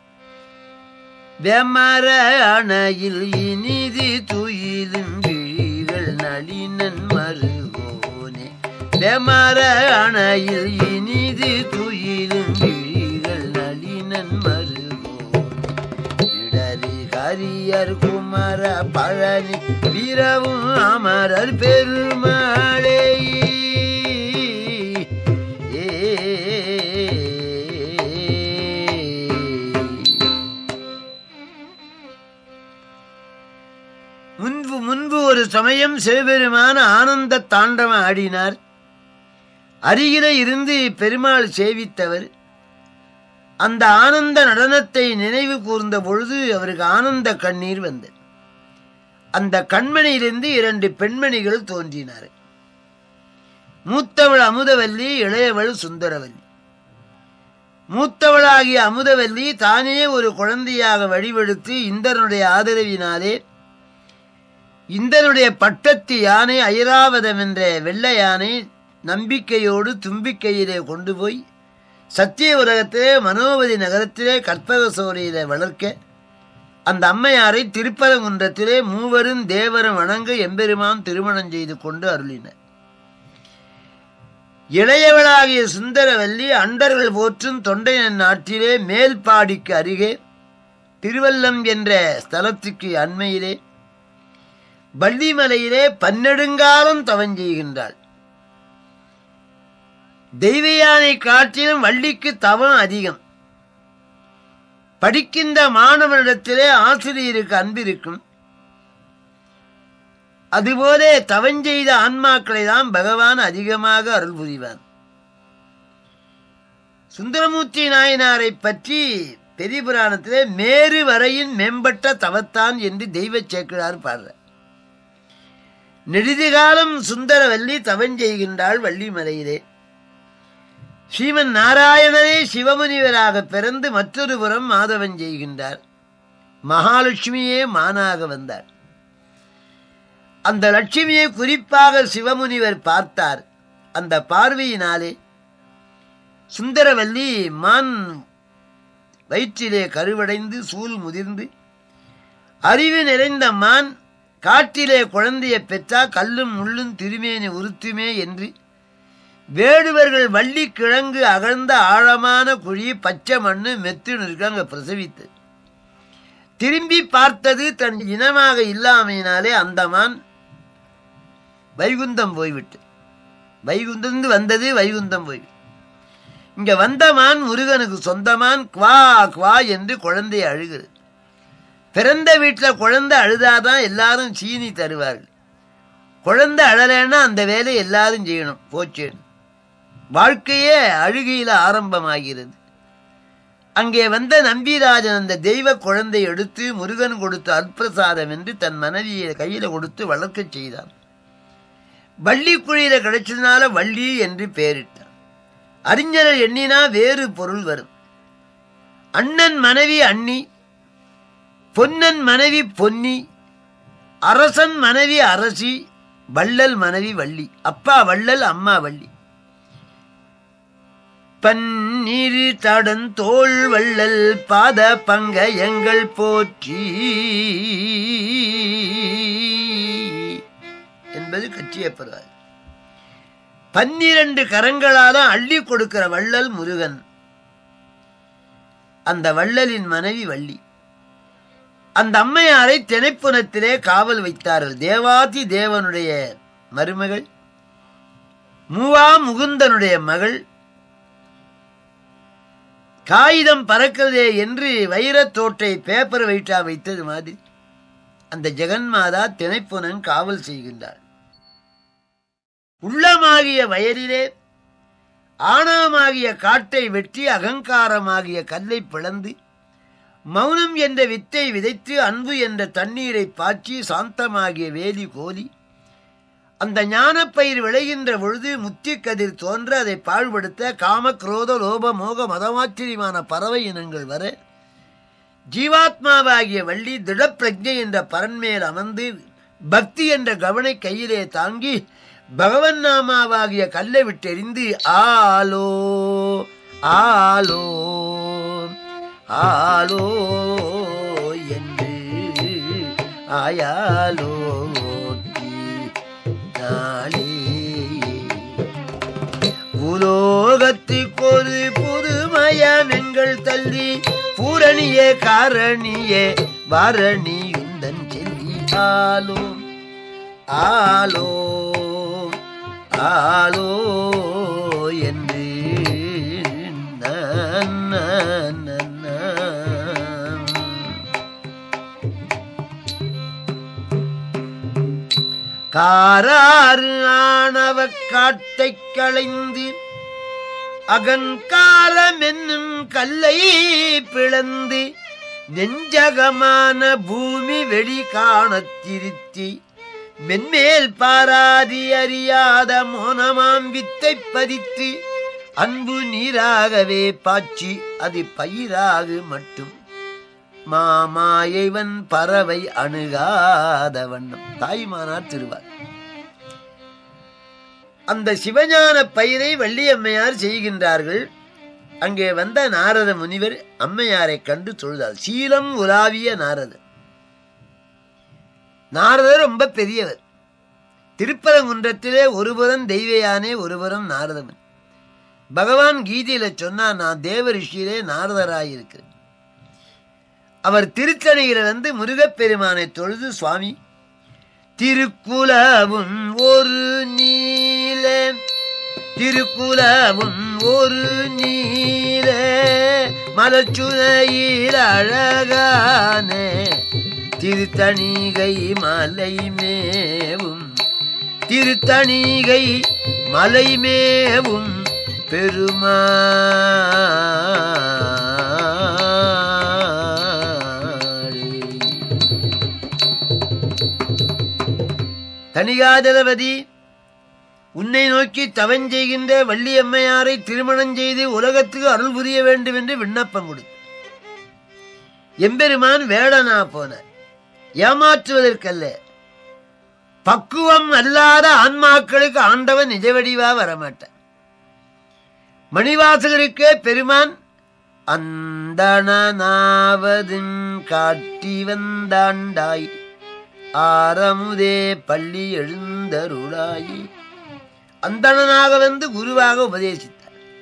வெமர அணையில் இனிது துயிலும் விழிகள் நளினன் மருகோனே வெமர அணையில் இனிது துயிலும் விழிகள் நளினன் மருகோனே இடறி கரியர் குமர பழனி வீரவும் அமரர் பெருமாளே முன்பு முன்பு ஒரு சமயம் சிவபெருமான ஆனந்த தாண்டவம் ஆடினார் அருகில இருந்து பெருமாள் சேவித்தவர் அந்த ஆனந்த நடனத்தை நினைவு கூர்ந்த பொழுது அவருக்கு ஆனந்த கண்ணீர் வந்தது அந்த கண்மணியிலிருந்து இரண்டு பெண்மணிகள் தோன்றினார் மூத்தவள் அமுதவல்லி இளையவள் சுந்தரவல்லி மூத்தவளாகிய அமுதவல்லி தானே ஒரு குழந்தையாக வழிவெடுத்து இந்திரனுடைய ஆதரவினாலே இந்திரனுடைய பட்டத்து யானை ஐராவதம் என்ற வெள்ளை யானை நம்பிக்கையோடு தும்பிக்கையிலே கொண்டு போய் சத்திய உலகத்திலே மனோபதி நகரத்திலே கற்பக சோலையிலே வளர்க்க அந்த அம்மையாரை திருப்பரங்குன்றத்திலே மூவரும் தேவரும் வணங்க எம்பெருமான் திருமணம் செய்து கொண்டு அருளினர் இளையவளாகிய சுந்தரவல்லி அண்டர்கள் போற்றும் தொண்டையன் நாட்டிலே மேல்பாடிக்கு அருகே திருவல்லம் என்ற ஸ்தலத்துக்கு அண்மையிலே வள்ளிமலையிலே பன்னெடுங்காலம் தவம் செய்கின்றாள் தெய்வயானை காட்டிலும் வள்ளிக்கு தவம் அதிகம் படிக்கின்ற மாணவனிடத்திலே ஆசிரியருக்கு அன்பிருக்கும் அதுபோல தவஞ்செய்த ஆன்மாக்களை தான் பகவான் அதிகமாக அருள் புரிவான் சுந்தரமூர்த்தி நாயனாரை பற்றி பெரிய புராணத்திலே மேரு வரையின் மேம்பட்ட தவத்தான் என்று தெய்வ சேக்கிழார் பாடுற நெடுதிகாலம் சுந்தரவல்லி தவஞ்செய்கின்றாள் வள்ளிமலையிலே ஸ்ரீமன் நாராயணரே சிவமுனிவராக பிறந்து மற்றொரு புறம் மாதவன் செய்கின்றார் மகாலட்சுமியே மானாக வந்தார் அந்த லட்சுமியை குறிப்பாக சிவமுனிவர் பார்த்தார் அந்த பார்வையினாலே சுந்தரவல்லி மான் வயிற்றிலே கருவடைந்து சூல் முதிர்ந்து அறிவு நிறைந்த மான் காட்டிலே குழந்தையை பெற்றா கல்லும் முள்ளும் திருமேனி உறுத்துமே என்று வேடுவர்கள் வள்ளி கிழங்கு அகழ்ந்த ஆழமான குழி பச்சை மண்ணு மெத்து நிற்காங்க பிரசவித்து திரும்பி பார்த்தது தன் இனமாக இல்லாமையினாலே அந்தமான் வைகுந்தம் போய்விட்டு வைகுந்தந்து வந்தது வைகுந்தம் போய் இங்க வந்தமான் முருகனுக்கு சொந்தமான் குவா குவா என்று குழந்தை அழுகிறது பிறந்த வீட்டில் குழந்தை அழுதாதான் எல்லாரும் சீனி தருவார்கள் குழந்தை அழலைன்னா அந்த வேலையை எல்லாரும் செய்யணும் போச்சேன்னு வாழ்க்கையே அழுகையில ஆரம்பமாகிறது அங்கே வந்த நம்பிராஜன் அந்த தெய்வ குழந்தை எடுத்து முருகன் கொடுத்த அற்பிரசாதம் என்று தன் மனைவியை கையில கொடுத்து வளர்க்கச் செய்தான் வள்ளி குழியில கிடைச்சதுனால வள்ளி என்று பெயரிட்டான் அறிஞர்கள் எண்ணினா வேறு பொருள் வரும் அண்ணன் மனைவி அண்ணி பொன்னன் மனைவி பொன்னி அரசன் மனைவி அரசி வள்ளல் மனைவி வள்ளி அப்பா வள்ளல் அம்மா வள்ளி பன்னிரு தடன் தோல் வள்ளல் பாத பங்க எங்கள் போற்றி என்பது கற்றியப்படுவார் பன்னிரண்டு கரங்களால அள்ளி கொடுக்கிற வள்ளல் முருகன் அந்த வள்ளலின் மனைவி வள்ளி அந்த அம்மையாரை திணைப்புணத்திலே காவல் வைத்தார்கள் தேவாதி தேவனுடைய மருமகள் மூவா முகுந்தனுடைய மகள் காகிதம் பறக்கிறதே என்று வைரத்தோட்டை பேப்பர் வெயிட்டா வைத்தது மாதிரி அந்த ஜெகன்மாதா திணைப்புனன் காவல் செய்கின்றாள் உள்ளமாகிய வயலிலே ஆணவமாகிய காட்டை வெட்டி அகங்காரமாகிய கல்லை பிளந்து மௌனம் என்ற வித்தை விதைத்து அன்பு என்ற தண்ணீரை பாய்ச்சி சாந்தமாகிய வேலி கோலி அந்த ஞானப்பயிர் விளைகின்ற பொழுது முத்தி கதிர் தோன்ற அதை பாழ்படுத்த காம குரோத லோப மோக மதமாச்சரியமான பறவை இனங்கள் வர ஜீவாத்மாவாகிய வள்ளி திடப்பிரஜை என்ற பரன்மேல் அமர்ந்து பக்தி என்ற கவனை கையிலே தாங்கி பகவன் நாமாவாகிய கல்லை விட்டெறிந்து ஆலோ ஆலோ ஆலோ என்று ஆயாலோ நாளே உலோகத்துக்கொரு புதுமயம் எங்கள் தள்ளி பூரணியே காரணியே வாரணியுந்தன் செல்லி ஆலோ ஆலோ ஆலோ என்று நான், நான், நான், நான். காராறு ஆணவ காட்டைக் களைந்து அகங்காரம் என்னும் கல்லை பிளந்து நெஞ்சகமான பூமி வெளி காணத் திருத்தி மென்மேல் பாராதி அறியாத மோனமாம் வித்தை பதித்து அன்பு நீராகவே பாய்ச்சி அது பயிராகு மட்டும் மாமாயவன் பறவை அணுகாத வண்ணம் தாய்மானார் திருவார் அந்த சிவஞான பயிரை வள்ளியம்மையார் செய்கின்றார்கள் அங்கே வந்த நாரத முனிவர் அம்மையாரை கண்டு தொழுதார் சீலம் உலாவிய நாரதர் நாரதர் ரொம்ப பெரியவர் திருப்பரங்குன்றத்திலே ஒருபுறம் தெய்வயானே ஒருபுறம் நாரதமன் பகவான் கீதையில சொன்னா நான் தேவ ரிஷியிலே நாரதராயிருக்கிறேன் அவர் திருத்தணியில வந்து முருகப்பெருமானை தொழுது சுவாமி திருக்குலவும் ஒரு நீல திருக்குலவும் ஒரு நீல மலச்சுனையில் அழகான திருத்தணிகை மலை மேவும் திருத்தணிகை மலை மேவும் பெருமாளே தனிகாதளபதி உன்னை நோக்கி தவஞ்செய்கின்ற வள்ளியம்மையாரை திருமணம் செய்து உலகத்துக்கு அருள் புரிய வேண்டும் என்று விண்ணப்பம் கொடுத்து எம்பெருமான் வேடனா போனார் ஏமாற்றுவதற்கல்ல பக்குவம் அல்லாத ஆன்மாக்களுக்கு ஆண்டவன் நிஜவடிவா வரமாட்டான் மணிவாசகருக்கே பெருமான் அந்தணனாவதும் காட்டி வந்தாண்டாய் ஆரமுதே பள்ளி எழுந்தருளாயி அந்தணனாக வந்து குருவாக உபதேசித்தார்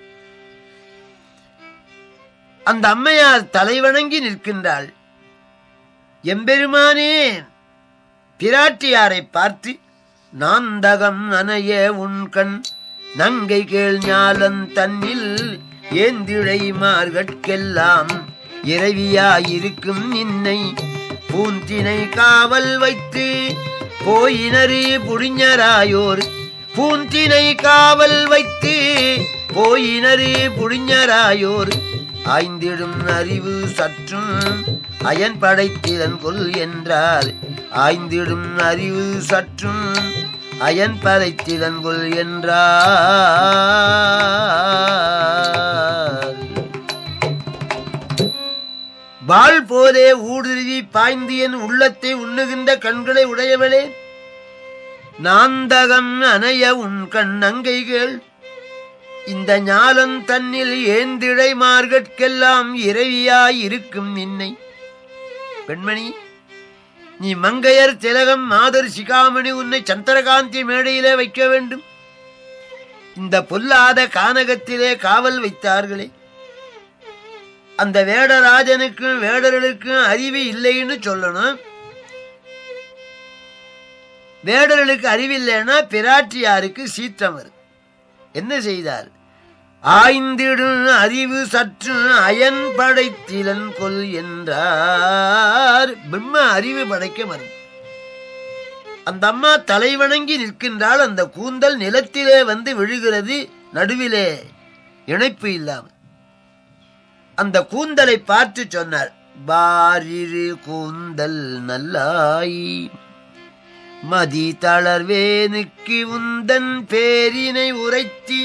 அந்த அம்மையார் தலைவணங்கி நிற்கின்றாள் எம்பெருமானே பிராட்டியாரை பார்த்து நாந்தகம் அணைய உன் கண் நங்கை கேள் ஞாலன் தன்னில் ஏந்திழை மார்கட்கெல்லாம் இறைவியாயிருக்கும் இன்னை பூந்தினை காவல் வைத்து போயினரு புடிஞராயோர் பூந்தினை காவல் வைத்து போயினரு புடிஞராயோர் ஆய்ந்திடும் அறிவு சற்றும் அயன் படைத்திறன் கொல் என்றார் ஆய்ந்திடும் அறிவு சற்றும் அயன் படைத்திறன் கொல் என்றார் வாள் போதே ஊடுருவி பாய்ந்து என் உள்ளத்தை உண்ணுகின்ற கண்களை உடையவளே நாந்தகம் அணைய உன் கண் நங்கைகள் இந்த ஞாலம் தன்னில் ஏந்திழை மார்கட்கெல்லாம் இறைவியாய் இருக்கும் நின்னை பெண்மணி நீ மங்கையர் திலகம் மாதர் சிகாமணி உன்னை சந்திரகாந்தி மேடையிலே வைக்க வேண்டும் இந்த பொல்லாத கானகத்திலே காவல் வைத்தார்களே அந்த வேடராஜனுக்கும் வேடர்களுக்கும் அறிவு இல்லைன்னு சொல்லணும் வேடர்களுக்கு அறிவில்லைன்னா பிராட்டியாருக்கு சீற்றம் வரும் என்ன செய்தார் ஆய்ந்திடும் அறிவு சற்று அயன் படைத்திலன் கொல் என்றார் பிரம்ம அறிவு படைக்க வரும் அந்த அம்மா தலைவணங்கி நிற்கின்றால் அந்த கூந்தல் நிலத்திலே வந்து விழுகிறது நடுவிலே இணைப்பு இல்லாமல் அந்த கூந்தலை பார்த்து சொன்னார் பாரிரு கூந்தல் நல்லாய் மதி தளர்வேனுக்கு உந்தன் பேரினை உரைத்தி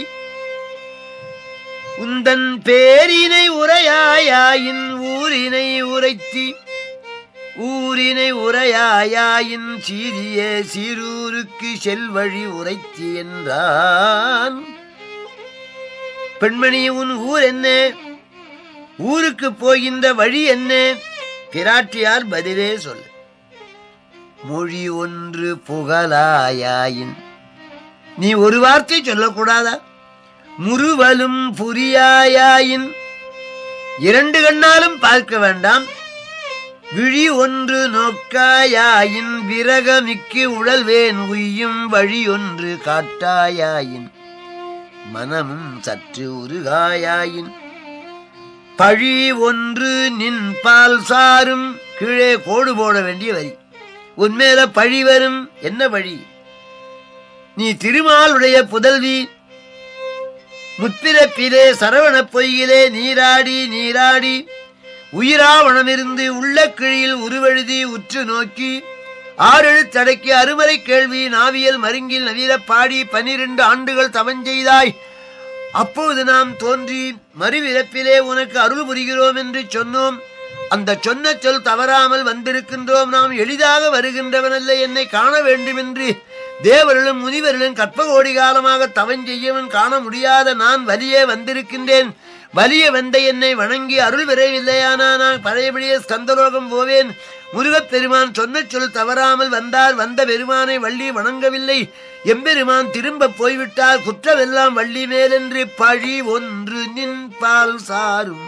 உந்தன் பேரினை உரையாயின் ஊரினை உரைத்தி ஊரினை உரையாயின் சீரிய சீரூருக்கு செல்வழி உரைத்தி என்றான் பெண்மணி உன் ஊர் என்ன ஊருக்கு போகின்ற வழி என்ன பிராட்டியார் பதிலே சொல்லு மொழி ஒன்று புகழாயாயின் நீ ஒரு வார்த்தை சொல்லக்கூடாதா முறுவலும் புரியாயாயின் இரண்டு கண்ணாலும் பார்க்க வேண்டாம் விழி ஒன்று நோக்காயாயின் விரகமிக்கு உழல்வேன் உய்யும் வழி ஒன்று காட்டாயாயின் மனமும் சற்று உருகாயாயின் பழி ஒன்று நின் பால் சாரும் கீழே கோடு போட வேண்டிய வரி உன்மேல பழி வரும் என்ன வழி நீ திருமாலுடைய புதல்வி முற்பிறப்பிலே சரவண பொய்யிலே நீராடி நீராடி உயிராவணமிருந்து உள்ள கிழியில் உருவெழுதி உற்று நோக்கி ஆறெழுத்தடக்கி அருமறை கேள்வி நாவியல் மருங்கில் நவீர பாடி பனிரெண்டு ஆண்டுகள் தவஞ்செய்தாய் அப்பொழுது நாம் தோன்றி மறுவிறப்பிலே உனக்கு அருள் புரிகிறோம் என்று சொன்னோம் அந்த சொன்ன சொல் தவறாமல் வந்திருக்கின்றோம் நாம் எளிதாக வருகின்றவனல்ல என்னை காண வேண்டும் என்று தேவர்களும் முனிவர்களும் கற்பகோடி காலமாக தவஞ்செய்யவன் காண முடியாத நான் வலியே வந்திருக்கின்றேன் வலிய வந்த என்னை வணங்கி அருள் பெறவில்லையானா நான் பழையபடியே ஸ்கந்தலோகம் போவேன் முருகப் பெருமான் சொன்ன சொல் தவறாமல் வந்தார் வந்த பெருமானை வள்ளி வணங்கவில்லை எம்பெருமான் திரும்ப போய்விட்டார் குற்றமெல்லாம் வள்ளி மேலென்று பழி ஒன்று நின் பால் சாரும்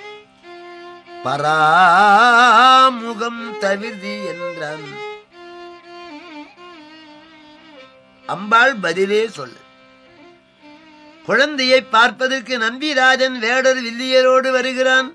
பராமுகம் தவிர்தி என்றான் அம்பாள் பதிலே சொல்லு குழந்தையை பார்ப்பதற்கு நம்பிராஜன் வேடர் வில்லியரோடு வருகிறான்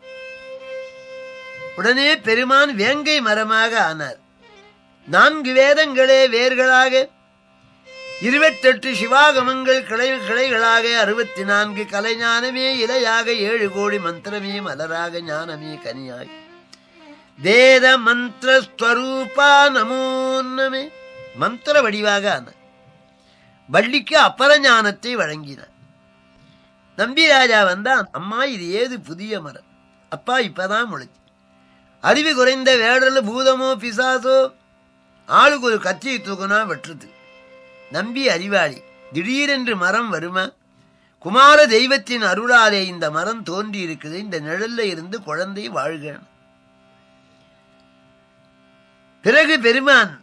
உடனே பெருமான் வேங்கை மரமாக ஆனார் நான்கு வேதங்களே வேர்களாக இருபத்தெட்டு சிவாகமங்கள் கிளை கிளைகளாக அறுபத்தி நான்கு கலைஞானமே இலையாக ஏழு கோடி மந்திரமே மலராக ஞானமே கனியாய் வேத மந்திர ஸ்வரூபா நமோன்னமே மந்திர வடிவாக ஆனார் வள்ளிக்கு அப்பர ஞானத்தை வழங்கினார் நம்பிராஜா வந்தான் அம்மா இது ஏது புதிய மரம் அப்பா இப்பதான் முளைச்சு அறிவு குறைந்த வேடல் பூதமோ பிசாசோ ஆளுக்கு ஒரு கத்தியை தூக்குனா வெட்டுறது நம்பி அறிவாளி திடீரென்று மரம் வருமா குமார தெய்வத்தின் அருளாலே இந்த மரம் தோன்றி இருக்குது இந்த நிழல்ல இருந்து குழந்தை வாழ்க பிறகு பெருமான்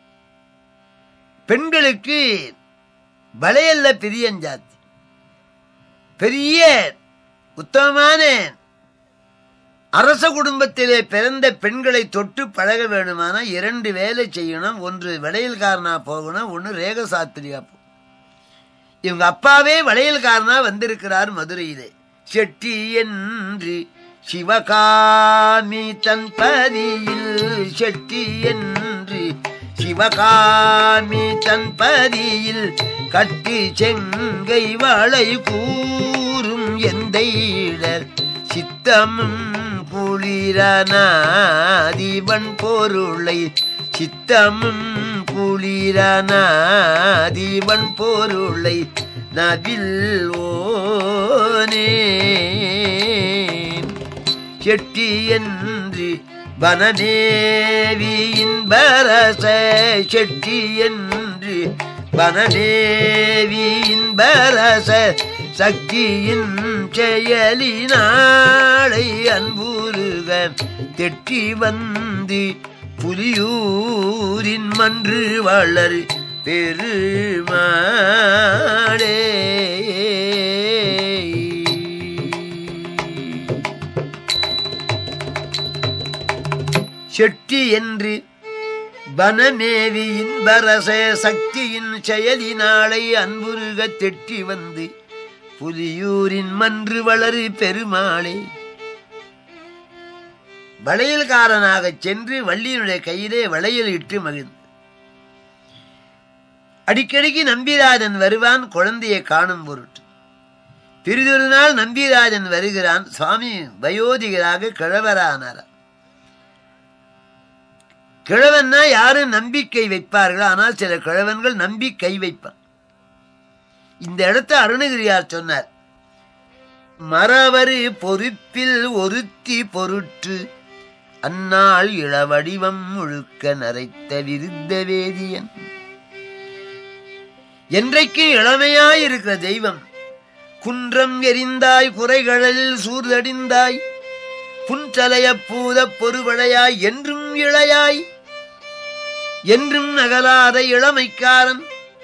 பெண்களுக்கு வளையல்ல பிரியஞ்சாத்தி பெரிய உத்தமமான அரச குடும்பத்திலே பிறந்த பெண்களை தொட்டு பழக வேணுமானா இரண்டு வேலை செய்யணும் ஒன்று வளையல்காரனா போகணும் ஒன்று ரேக சாத்திரியா போ இவங்க அப்பாவே வளையல்காரனா வந்திருக்கிறார் மதுரையிலே செட்டி என்று சிவகாமி தன் பதியில் செட்டி என்று சிவகாமி தன் பதியில் கட்டி செங்கை வளை கூறும் எந்த சித்தமும் குளிரனாதிபன் பொருளை சித்தமும் குளிரனாதிபன் பொருளை நவில் ஓனே செட்டி என்று வனநேவியின் பரச செட்டி என்று வனநேவியின் பரச சக்தியின் செயலினாளை அன்புருக தெட்டி வந்து புலியூரின் மன்று வளர் பெருமாளே செட்டி என்று வனமேவியின் பரச சக்தியின் செயலினாளை அன்புருக தெட்டி வந்து புலியூரின் மன்று வளரு பெருமாளே வளையல்காரனாகச் சென்று வள்ளியினுடைய கையிலே வளையல் இட்டு மகிழ்ந்து அடிக்கடிக்கு நம்பிராஜன் வருவான் குழந்தையை காணும் பொருட்டு பிறிதொரு நாள் நம்பிராஜன் வருகிறான் சுவாமி வயோதிகராக கிழவரானார் கிழவன்னா யாரும் நம்பிக்கை வைப்பார்கள் ஆனால் சில கிழவன்கள் நம்பிக்கை வைப்பான் இந்த இடத்த அருணகிரியார் சொன்னார் மறவரு பொறுப்பில் ஒருத்தி பொருட்டு அந்நாள் இளவடிவம் முழுக்க நரைத்த விருத்த வேதியன் என்றைக்கு இளமையாயிருக்கிற தெய்வம் குன்றம் எரிந்தாய் குறைகளில் சூர்தடிந்தாய் புன்சலைய பூத பொறுவடையாய் என்றும் இளையாய் என்றும் நகலாத இளமைக்காரன்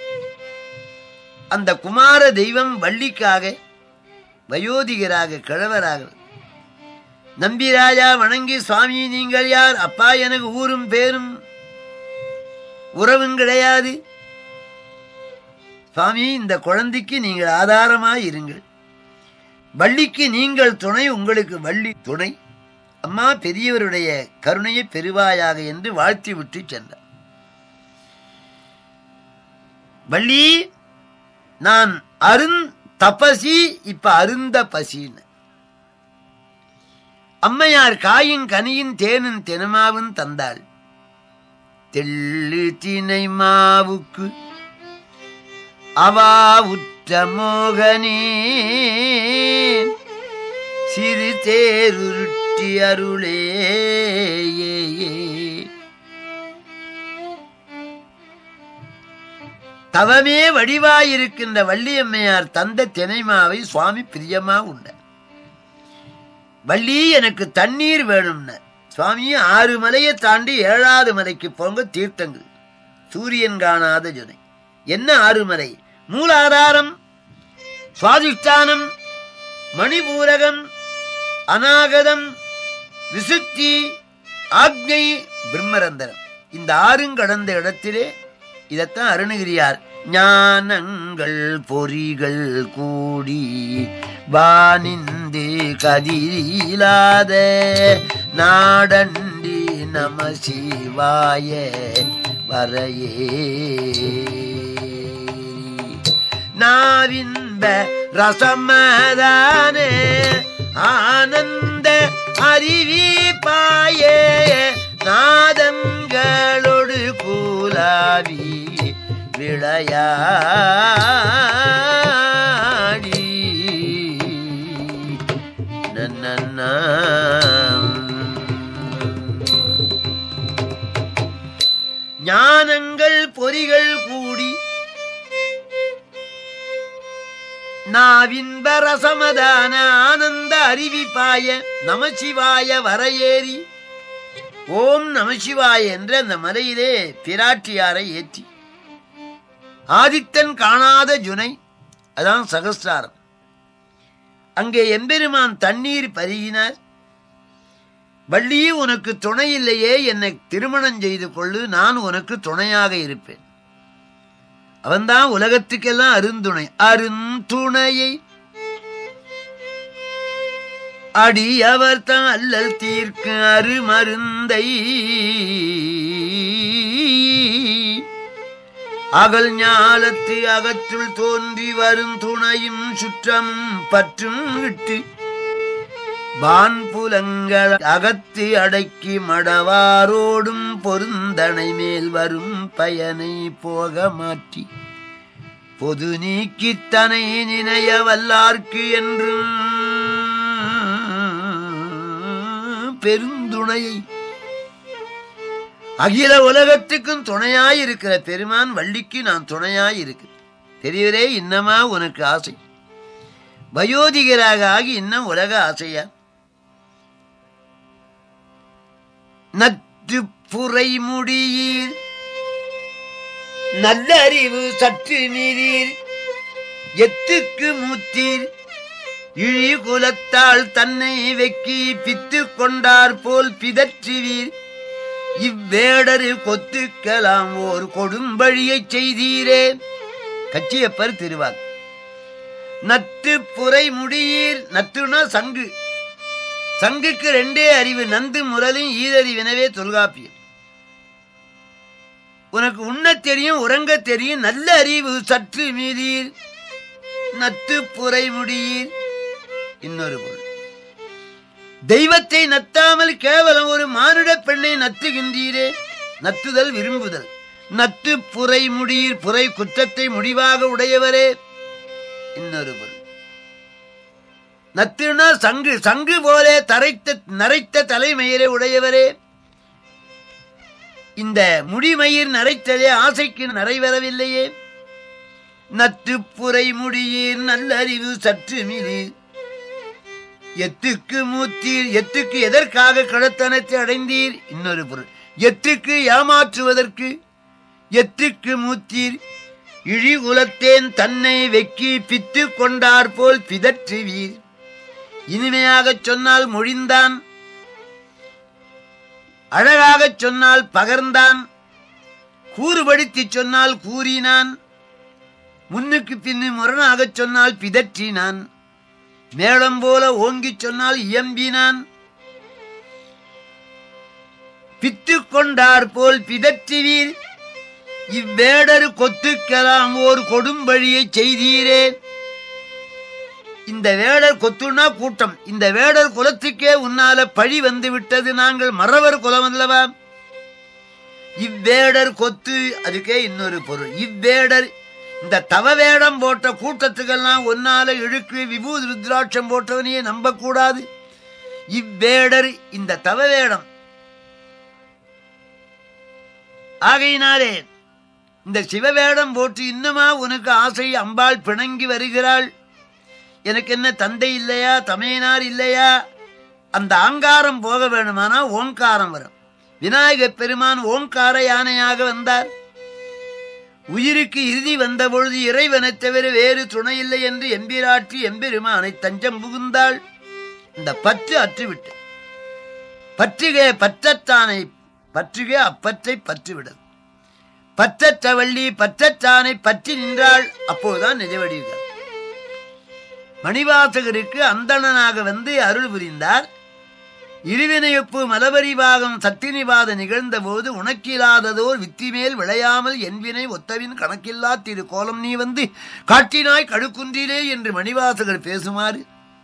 அந்த குமார தெய்வம் வள்ளிக்காக வயோதிகராக கிழவராக நம்பிராஜா வணங்கி சுவாமி நீங்கள் யார் அப்பா எனக்கு ஊரும் பேரும் உறவும் கிடையாது சுவாமி இந்த குழந்தைக்கு நீங்கள் ஆதாரமாய் இருங்கள் வள்ளிக்கு நீங்கள் துணை உங்களுக்கு வள்ளி துணை அம்மா பெரியவருடைய கருணையை பெறுவாயாக என்று வாழ்த்தி விட்டு சென்றார் வள்ளி நான் அருண் தபசி இப்ப அருந்த பசின்னு அம்மையார் காயும் கனியின் தேனும் தெனமாவும் தந்தாள் தெள்ளு தினை மாவுக்கு அவா உற்ற மோகனே சிறு தேருருட்டி அருளே தவமே வடிவாயிருக்கின்ற வள்ளியம்மையார் தந்த தினைமாவை சுவாமி பிரியமா உண்ட வள்ளி எனக்கு தண்ணீர் வேணும்னு சுவாமி ஆறு மலையை தாண்டி ஏழாவது மலைக்கு போங்க தீர்த்தங்கள் சூரியன் காணாத ஜுனை என்ன ஆறு மலை மூலாதாரம் சுவாதிஷ்டானம் மணிபூரகம் அநாகதம் விசுத்தி ஆக்ஞை பிரம்மரந்தரம் இந்த ஆறும் கடந்த இடத்திலே இதத்தான் அருணகிரியார் ஞானங்கள் பொறிகள் கூடி வானிந்து கதிரிலாத நாடண்டி நம சிவாய வரையே நாவின்ப ரசமதானே ஆனந்த அருவி பாயே நாதங்களொடு கூலாவி விளையாடி ஞானங்கள் பொறிகள் கூடி நாவின்ப ரசமதான ஆனந்த அறிவிப்பாய நமசிவாய வரையேறி ஓம் நமசிவாய என்ற அந்த மலையிலே பிராட்டியாரை ஏற்றி ஆதித்தன் காணாத ஜுனை அதான் சகஸ்ராரம் அங்கே எம்பெருமான் தண்ணீர் பருகினார் வள்ளி உனக்கு துணை இல்லையே என்னை திருமணம் செய்து கொள்ளு நான் உனக்கு துணையாக இருப்பேன் அவன்தான் உலகத்துக்கெல்லாம் அருந்துணை அருந்துணையை அடி அவர் தான் அல்லல் தீர்க்க அருமருந்தை அகல் ஞாலத்து அகத்துள் தோன்றி வரும் துணையும் சுற்றமும் பற்றும் விட்டு வான்புலங்கள் அகத்து அடக்கி மடவாரோடும் பொருந்தனை மேல் வரும் பயனை போக மாற்றி பொது நீக்கித்தனை நினைய வல்லார்க்கு என்றும் பெருந்துணையை அகில உலகத்துக்கும் துணையாயிருக்கிற பெருமான் வள்ளிக்கு நான் துணையாயிருக்கு பெரியவரே இன்னமா உனக்கு ஆசை வயோதிகராக ஆகி இன்னும் உலக ஆசையா நத்து புரை முடியீர் நல்ல அறிவு சற்று மீறீர் எத்துக்கு மூத்தீர் இழி குலத்தால் தன்னை வெக்கி பித்து கொண்டார் போல் பிதற்றுவீர் இவ்வேடரு கொத்துக்கலாம் ஓர் கொடும்பழியை செய்தீரே கச்சியப்பர் திருவார் நத்து புரை முடியீர் நத்துனா சங்கு சங்குக்கு ரெண்டே அறிவு நந்து முரலும் ஈரறிவினவே தொல்காப்பியம் உனக்கு உண்ண தெரியும் உறங்க தெரியும் நல்ல அறிவு சற்று மீறீர் நத்து புரை முடியீர் இன்னொரு பொருள் தெய்வத்தை நத்தாமல் கேவலம் ஒரு மானுட பெண்ணை நத்துகின்றீரே நத்துதல் விரும்புதல் நத்து புரை முடியீர் புரை குற்றத்தை முடிவாக உடையவரே இன்னொரு பொருள் நத்துனா சங்கு சங்கு போல தரைத்த நரைத்த தலைமயிரை உடையவரே இந்த முடிமயிர் நரைத்ததே ஆசைக்கு நிறைவரவில்லையே நத்து புரை முடியீர் நல்லறிவு சற்று மிகு எத்துக்கு மூத்தீர் எத்துக்கு எதற்காக கடத்தனத்தை அடைந்தீர் இன்னொரு பொருள் எத்துக்கு ஏமாற்றுவதற்கு எத்துக்கு மூத்தீர் இழிகுலத்தேன் தன்னை வெக்கி பித்து கொண்டார் போல் பிதற்றுவீர் இனிமையாகச் சொன்னால் மொழிந்தான் அழகாகச் சொன்னால் பகர்ந்தான் கூறுபடுத்திச் சொன்னால் கூறினான் முன்னுக்கு பின்னு முரணாகச் சொன்னால் பிதற்றினான் மேளம் போல ஓங்கிச் சொன்னால் இயம்பினான் பித்து கொண்டார் போல் பிதற்றுவீர் இவ்வேடரு கொத்துக்கெல்லாம் ஓர் கொடும்பழியை செய்தீரே இந்த வேடர் கொத்துனா கூட்டம் இந்த வேடர் குலத்துக்கே உன்னால பழி வந்து விட்டது நாங்கள் மறவர் குலம் அல்லவா இவ்வேடர் கொத்து அதுக்கே இன்னொரு பொருள் இவ்வேடர் இந்த தவ வேடம் போட்ட கூட்டத்துக்கெல்லாம் ஒன்னால இழுக்கு விபூதி ருத்ராட்சம் போட்டவனையே நம்பக்கூடாது இவ்வேடர் இந்த தவ வேடம் ஆகையினாலே இந்த சிவவேடம் போட்டு இன்னுமா உனக்கு ஆசை அம்பாள் பிணங்கி வருகிறாள் எனக்கு என்ன தந்தை இல்லையா தமையனார் இல்லையா அந்த ஆங்காரம் போக வேணுமானா ஓங்காரம் வரும் விநாயகப் பெருமான் ஓங்கார யானையாக வந்தார் உயிருக்கு இறுதி வந்த பொழுது இறைவனைத் தவிர வேறு துணையில்லை என்று எம்பிராட்டி எம்பெருமானை தஞ்சம் புகுந்தாள் இந்த பற்று அற்றுவிட்டு பற்றுகே பற்றத்தானை பற்றுகே அப்பற்றை பற்றுவிடல் பற்றற்ற வள்ளி பற்றற்றானை பற்றி நின்றாள் அப்போதுதான் நிஜவடிவுகள் மணிவாசகருக்கு அந்தணனாக வந்து அருள் புரிந்தார் இருவினையொப்பு மலபரிவாகம் சத்தினிவாத நிகழ்ந்த போது உனக்கில்லாததோர் வித்திமேல் விளையாமல் என்பினை ஒத்தவின் கணக்கில்லா திரு கோலம் நீ வந்து காட்டினாய் கடுக்குன்றிலே என்று மணிவாசகர் பேசுமாறு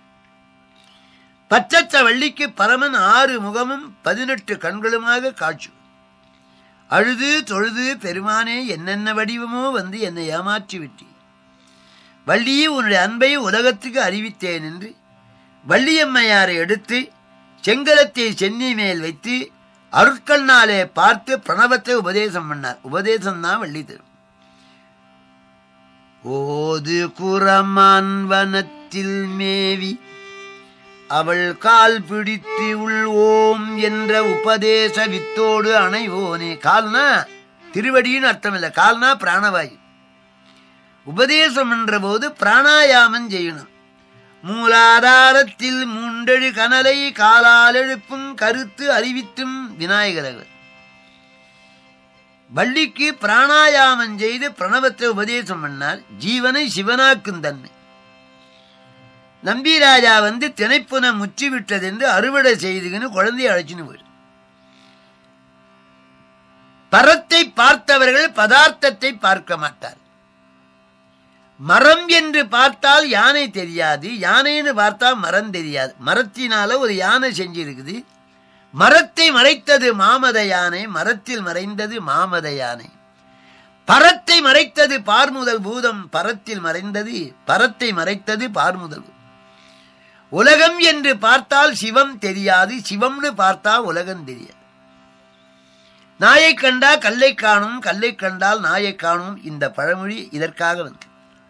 பச்சச்ச வள்ளிக்கு பரமன் ஆறு முகமும் பதினெட்டு கண்களுமாக காட்சி அழுது தொழுது பெருமானே என்னென்ன வடிவமோ வந்து என்னை ஏமாற்றி விட்டி வள்ளியே உன்னுடைய அன்பை உலகத்துக்கு அறிவித்தேன் என்று வள்ளியம்மையாரை எடுத்து செங்கலத்தை சென்னி மேல் வைத்து அருட்கண்ணாலே பார்த்து பிரணவத்தை உபதேசம் பண்ணார் உபதேசம் தான் வள்ளி தரும் ஓது குரமான் வனத்தில் மேவி அவள் கால் பிடித்து உள் ஓம் என்ற உபதேச வித்தோடு அணைவோனே கால்னா திருவடின்னு அர்த்தம் இல்லை கால்னா பிராணவாயு உபதேசம் என்ற போது பிராணாயாமம் செய்யணும் மூலாதாரத்தில் மூண்டெழு கனலை காலால் எழுப்பும் கருத்து அறிவித்தும் விநாயகரவர் வள்ளிக்கு பிராணாயாமம் செய்து பிரணவத்தை உபதேசம் பண்ணார் ஜீவனை சிவனாக்கும் தன்மை நம்பிராஜா வந்து திணைப்புன முற்றி விட்டது என்று அறுவடை செய்துன்னு குழந்தைய அழைச்சின்னு போயிரு பரத்தை பார்த்தவர்கள் பதார்த்தத்தை பார்க்க மாட்டார் மரம் என்று பார்த்தால் யானை தெரியாது யானைன்னு பார்த்தா மரம் தெரியாது மரத்தினால ஒரு யானை செஞ்சிருக்குது மரத்தை மறைத்தது மாமத யானை மரத்தில் மறைந்தது மாமத யானை பரத்தை மறைத்தது பார்முதல் பூதம் பரத்தில் மறைந்தது பரத்தை மறைத்தது பார்முதல் உலகம் என்று பார்த்தால் சிவம் தெரியாது சிவம்னு பார்த்தா உலகம் தெரியாது நாயை கண்டா கல்லை காணும் கல்லை கண்டால் நாயை காணும் இந்த பழமொழி இதற்காக வந்து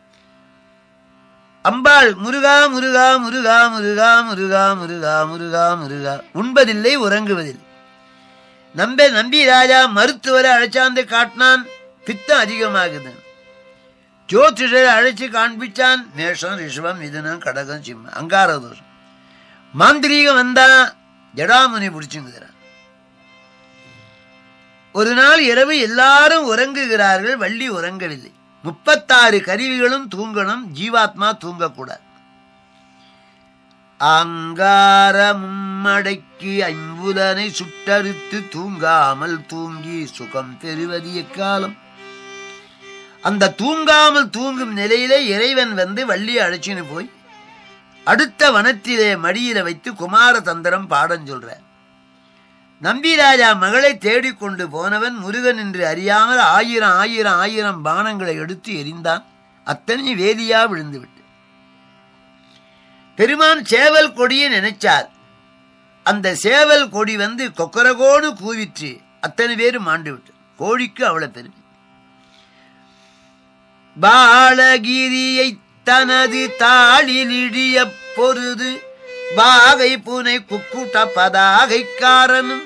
அம்பாள் முருகா முருகா முருகா முருகா முருகா முருகா முருகா முருகா உண்பதில்லை உறங்குவதில்லை நம்ப நம்பி ராஜா மருத்துவரை அழைச்சாந்து காட்டினான் பித்தம் அதிகமாகுது ஜோதிடரை அழைச்சு காண்பிச்சான் மேஷம் ரிஷபம் மிதுனம் கடகம் சிம்மம் அங்கார தோஷம் மாந்திரீகம் வந்தா ஜடாமுனி பிடிச்சுங்கிறான் ஒரு நாள் இரவு எல்லாரும் உறங்குகிறார்கள் வள்ளி உறங்கவில்லை முப்பத்தாறு கருவிகளும் தூங்கணும் ஜீவாத்மா தூங்கக்கூடாது அங்காரமும் அடக்கி ஐம்புலனை சுட்டறுத்து தூங்காமல் தூங்கி சுகம் பெறுவது எக்காலம் அந்த தூங்காமல் தூங்கும் நிலையிலே இறைவன் வந்து வள்ளியை அழைச்சின்னு போய் அடுத்த வனத்திலே மடியில வைத்து குமார தந்திரம் பாடம் சொல்ற நம்பிராஜா மகளை தேடிக்கொண்டு போனவன் முருகன் என்று அறியாமல் ஆயிரம் ஆயிரம் ஆயிரம் பானங்களை எடுத்து எரிந்தான் அத்தனை வேதியா விழுந்து விட்டு பெருமான் சேவல் கொடியை நினைச்சார் அந்த சேவல் கொடி வந்து கொக்கரகோடு கூவிற்று அத்தனை பேரும் மாண்டு விட்டு கோழிக்கு அவ்வளவு பெருமை பாலகிரியை தனது தாளிலிடிய பொருது பாகை பூனை குக்குட்ட பதாகைக்காரனும்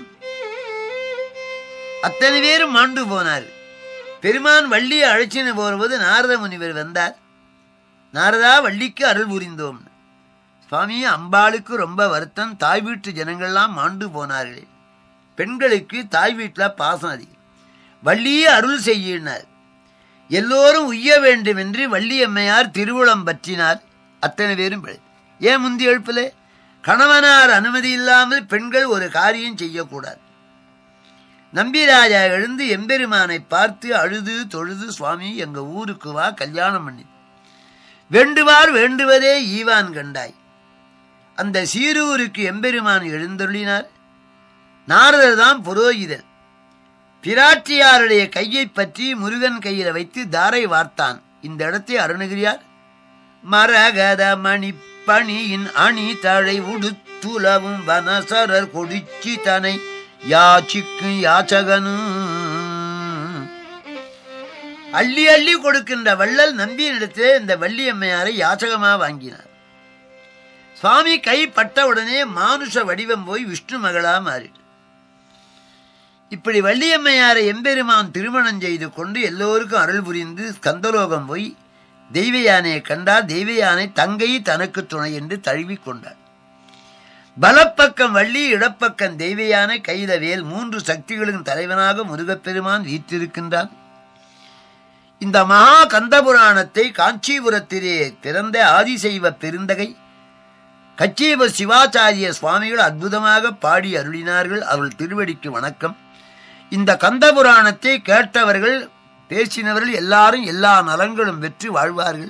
அத்தனை பேரும் மாண்டு போனார் பெருமான் வள்ளியை அழைச்சின்னு போகும்போது நாரத முனிவர் வந்தார் நாரதா வள்ளிக்கு அருள் புரிந்தோம் சுவாமி அம்பாளுக்கு ரொம்ப வருத்தம் தாய் வீட்டு ஜனங்கள்லாம் மாண்டு போனார்களே பெண்களுக்கு தாய் வீட்டில் பாசம் அதிகம் வள்ளியே அருள் செய்யினார் எல்லோரும் உய்ய வேண்டும் என்று வள்ளியம்மையார் திருவுளம் பற்றினார் அத்தனை பேரும் பிழை ஏன் முந்தி எழுப்பில கணவனார் அனுமதி இல்லாமல் பெண்கள் ஒரு காரியம் செய்யக்கூடாது நம்பிராஜா எழுந்து எம்பெருமானை பார்த்து அழுது தொழுது சுவாமி எங்க ஊருக்கு வா கல்யாணம் பண்ணி வேண்டுவார் வேண்டுவதே ஈவான் கண்டாய் அந்த சீரூருக்கு எம்பெருமான் எழுந்தருளினார் நாரதர் தான் புரோகிதர் பிராட்டியாருடைய கையை பற்றி முருகன் கையில வைத்து தாரை வார்த்தான் இந்த இடத்தை அருணகிரியார் மரகத மணி பணியின் அணி தழை உடுத்துலவும் வனசரர் கொடிச்சி தனை யாச்சிக்கும் யாச்சகனும் அள்ளி அள்ளி கொடுக்கின்ற வள்ளல் நம்பியினிடத்திலே இந்த வள்ளியம்மையாரை யாச்சகமா வாங்கினார் சுவாமி கை பட்டவுடனே மானுஷ வடிவம் போய் விஷ்ணு மகளா மாறிடு இப்படி வள்ளியம்மையாரை எம்பெருமான் திருமணம் செய்து கொண்டு எல்லோருக்கும் அருள் புரிந்து ஸ்கந்தலோகம் போய் தெய்வ யானையை கண்டார் தெய்வ யானை தங்கை தனக்கு துணை என்று தழுவிக் கொண்டார் பலப்பக்கம் வள்ளி இடப்பக்கம் தெய்வ யானை கையில வேல் மூன்று சக்திகளின் தலைவனாக முருகப்பெருமான் வீற்றிருக்கின்றான் இந்த மகா கந்தபுராணத்தை காஞ்சிபுரத்திலே பிறந்த ஆதிசைவ பெருந்தகை கச்சீப சிவாச்சாரிய சுவாமிகள் அற்புதமாக பாடி அருளினார்கள் அவர்கள் திருவடிக்கு வணக்கம் இந்த கந்தபுராணத்தை கேட்டவர்கள் பேசினவர்கள் எல்லாரும் எல்லா நலங்களும் பெற்று வாழ்வார்கள்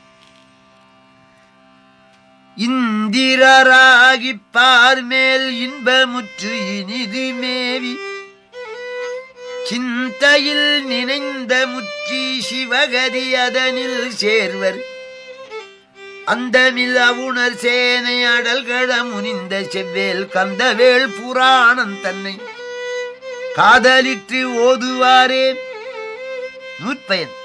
இந்திரராகி பார்மேல் இன்பமுற்று இனிது மேவி சிந்தையில் நினைந்த முற்றி சிவகதி அதனில் சேர்வர் அந்தமில் அவுணர் சேனை அடல்கட முனிந்த செவ்வேல் கந்தவேல் புராணம் தன்னை காதலிற்று ஓதுவாரே நூற்பயன்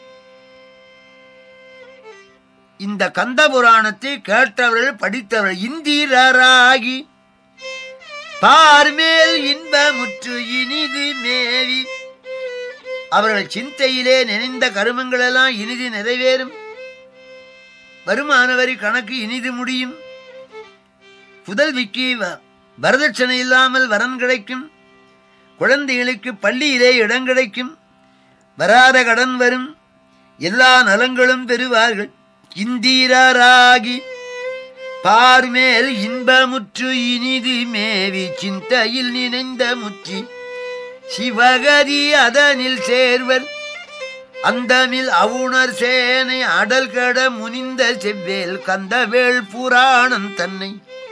இந்த கந்த புராணத்தை கேட்டவர்கள் படித்தவர்கள் இந்திரராகி பார்மேல் இன்பமுற்று இனிது மேவி அவர்கள் சிந்தையிலே நினைந்த கருமங்களெல்லாம் இனிது நிறைவேறும் வருமான வரி கணக்கு இனிது முடியும் புதல்விக்கு வ- வரதட்சணை இல்லாமல் வரன் கிடைக்கும் குழந்தைகளுக்கு பள்ளியிலே இடம் கிடைக்கும் வராத கடன் வரும் எல்லா நலங்களும் பெறுவார்கள் இந்திரராகி பார்மேல் இன்பமுற்று இனிது மேவி சிந்தையில் நினைந்த முற்றி சிவகதி அதனில் சேர்வர் அந்தமில் அவுணர் சேனை அடல் கட முனிந்த செவ்வேல் கந்தவேள் புராணம் தன்னை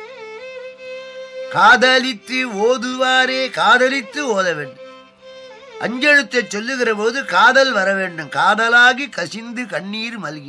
காதலித்து ஓதுவாரே காதலித்து ஓத வேண்டும் அஞ்செழுத்தை சொல்லுகிற போது காதல் வர வேண்டும் காதலாகி கசிந்து கண்ணீர் மல்கி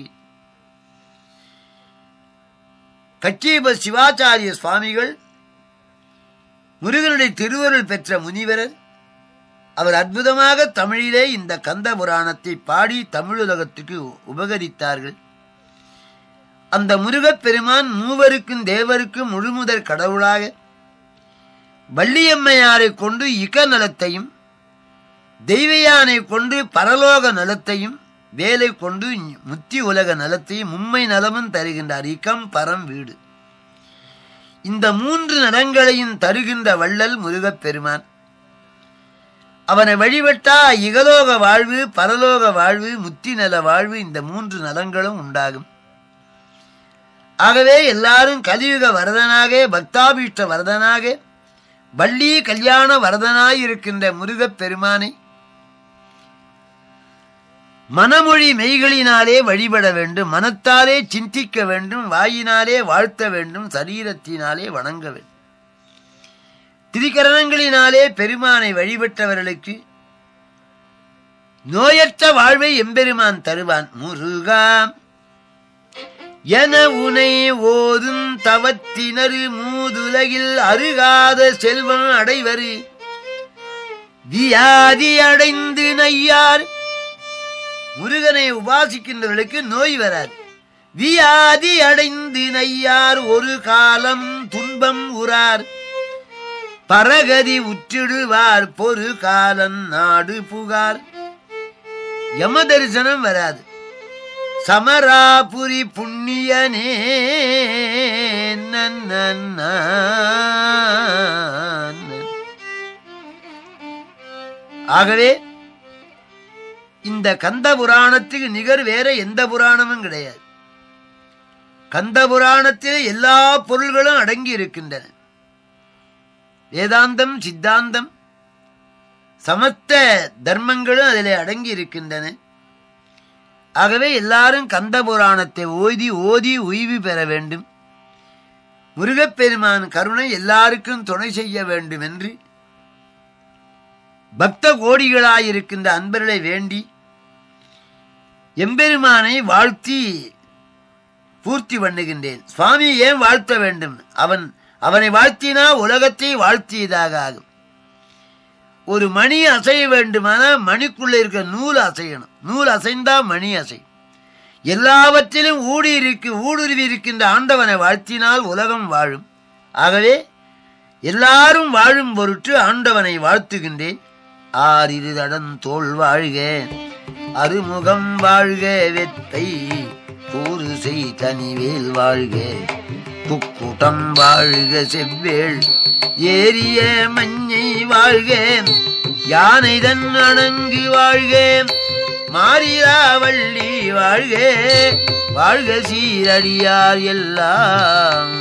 கச்சீப சிவாச்சாரிய சுவாமிகள் முருகனுடைய திருவருள் பெற்ற முனிவரர் அவர் அற்புதமாக தமிழிலே இந்த கந்த புராணத்தை பாடி தமிழுலகத்துக்கு உபகரித்தார்கள் அந்த முருகப் பெருமான் மூவருக்கும் தேவருக்கும் முழுமுதற் கடவுளாக வள்ளியம்மையாரை கொண்டு இக நலத்தையும் தெய்வயானை கொண்டு பரலோக நலத்தையும் வேலை கொண்டு முத்தி உலக நலத்தையும் மும்மை நலமும் தருகின்றார் இக்கம் பரம் வீடு இந்த மூன்று நலங்களையும் தருகின்ற வள்ளல் முருகப் பெருமான் அவனை வழிபட்டா இகலோக வாழ்வு பரலோக வாழ்வு முத்தி நல வாழ்வு இந்த மூன்று நலங்களும் உண்டாகும் ஆகவே எல்லாரும் கலியுக வரதனாக பக்தாபீஷ்ட வரதனாக வள்ளி கல்யாண வரதனாய் இருக்கின்ற முருகப் பெருமானை மனமொழி மெய்களினாலே வழிபட வேண்டும் மனத்தாலே சிந்திக்க வேண்டும் வாயினாலே வாழ்த்த வேண்டும் சரீரத்தினாலே வணங்க வேண்டும் திரிகரணங்களினாலே பெருமானை வழிபட்டவர்களுக்கு நோயற்ற வாழ்வை எம்பெருமான் தருவான் முருகா என உனை ஓதும் தவத்தினரு மூதுலகில் அருகாத செல்வம் அடைவரு வியாதி அடைந்து நையார் முருகனை உபாசிக்கின்றவர்களுக்கு நோய் வராது வியாதி அடைந்து நையார் ஒரு காலம் துன்பம் உறார் பரகதி உற்றிடுவார் பொறு காலன் நாடு புகார் யம தரிசனம் வராது சமராபுரி புண்ணியனே நன்னன்ன. ஆகவே இந்த கந்த புராணத்துக்கு நிகர் வேற எந்த புராணமும் கிடையாது கந்த புராணத்தில் எல்லா பொருள்களும் அடங்கி இருக்கின்றன வேதாந்தம் சித்தாந்தம் சமஸ்த தர்மங்களும் அதிலே அடங்கி இருக்கின்றன ஆகவே எல்லாரும் கந்த புராணத்தை ஓதி ஓதி உய்வு பெற வேண்டும் முருகப்பெருமான் கருணை எல்லாருக்கும் துணை செய்ய வேண்டும் என்று பக்த கோடிகளாயிருக்கின்ற அன்பர்களை வேண்டி எம்பெருமானை வாழ்த்தி பூர்த்தி பண்ணுகின்றேன் சுவாமி ஏன் வாழ்த்த வேண்டும் அவன் அவனை வாழ்த்தினா உலகத்தை வாழ்த்தியதாக ஆகும் ஒரு மணி அசைய வேண்டுமானால் மணிக்குள்ள இருக்க நூல் அசையணும் நூல் அசைந்தா மணி அசை எல்லாவற்றிலும் ஊடி இருக்கு ஊடுருவி இருக்கின்ற ஆண்டவனை வாழ்த்தினால் உலகம் வாழும் ஆகவே எல்லாரும் வாழும் பொருட்டு ஆண்டவனை வாழ்த்துகின்றேன் ஆறிரு தடன் தோல் வாழ்க அருமுகம் வாழ்க வெத்தை கூறு செய் தனிவேல் வாழ்க புக்குட்டம் வாழ்க செவ்வேள் ஏரிய மஞ்சை வாழ்க யானைதன் அணங்கு வாழ்க மாரியாவள்ளி வாழ்க வாழ்க சீரடியார் எல்லாம்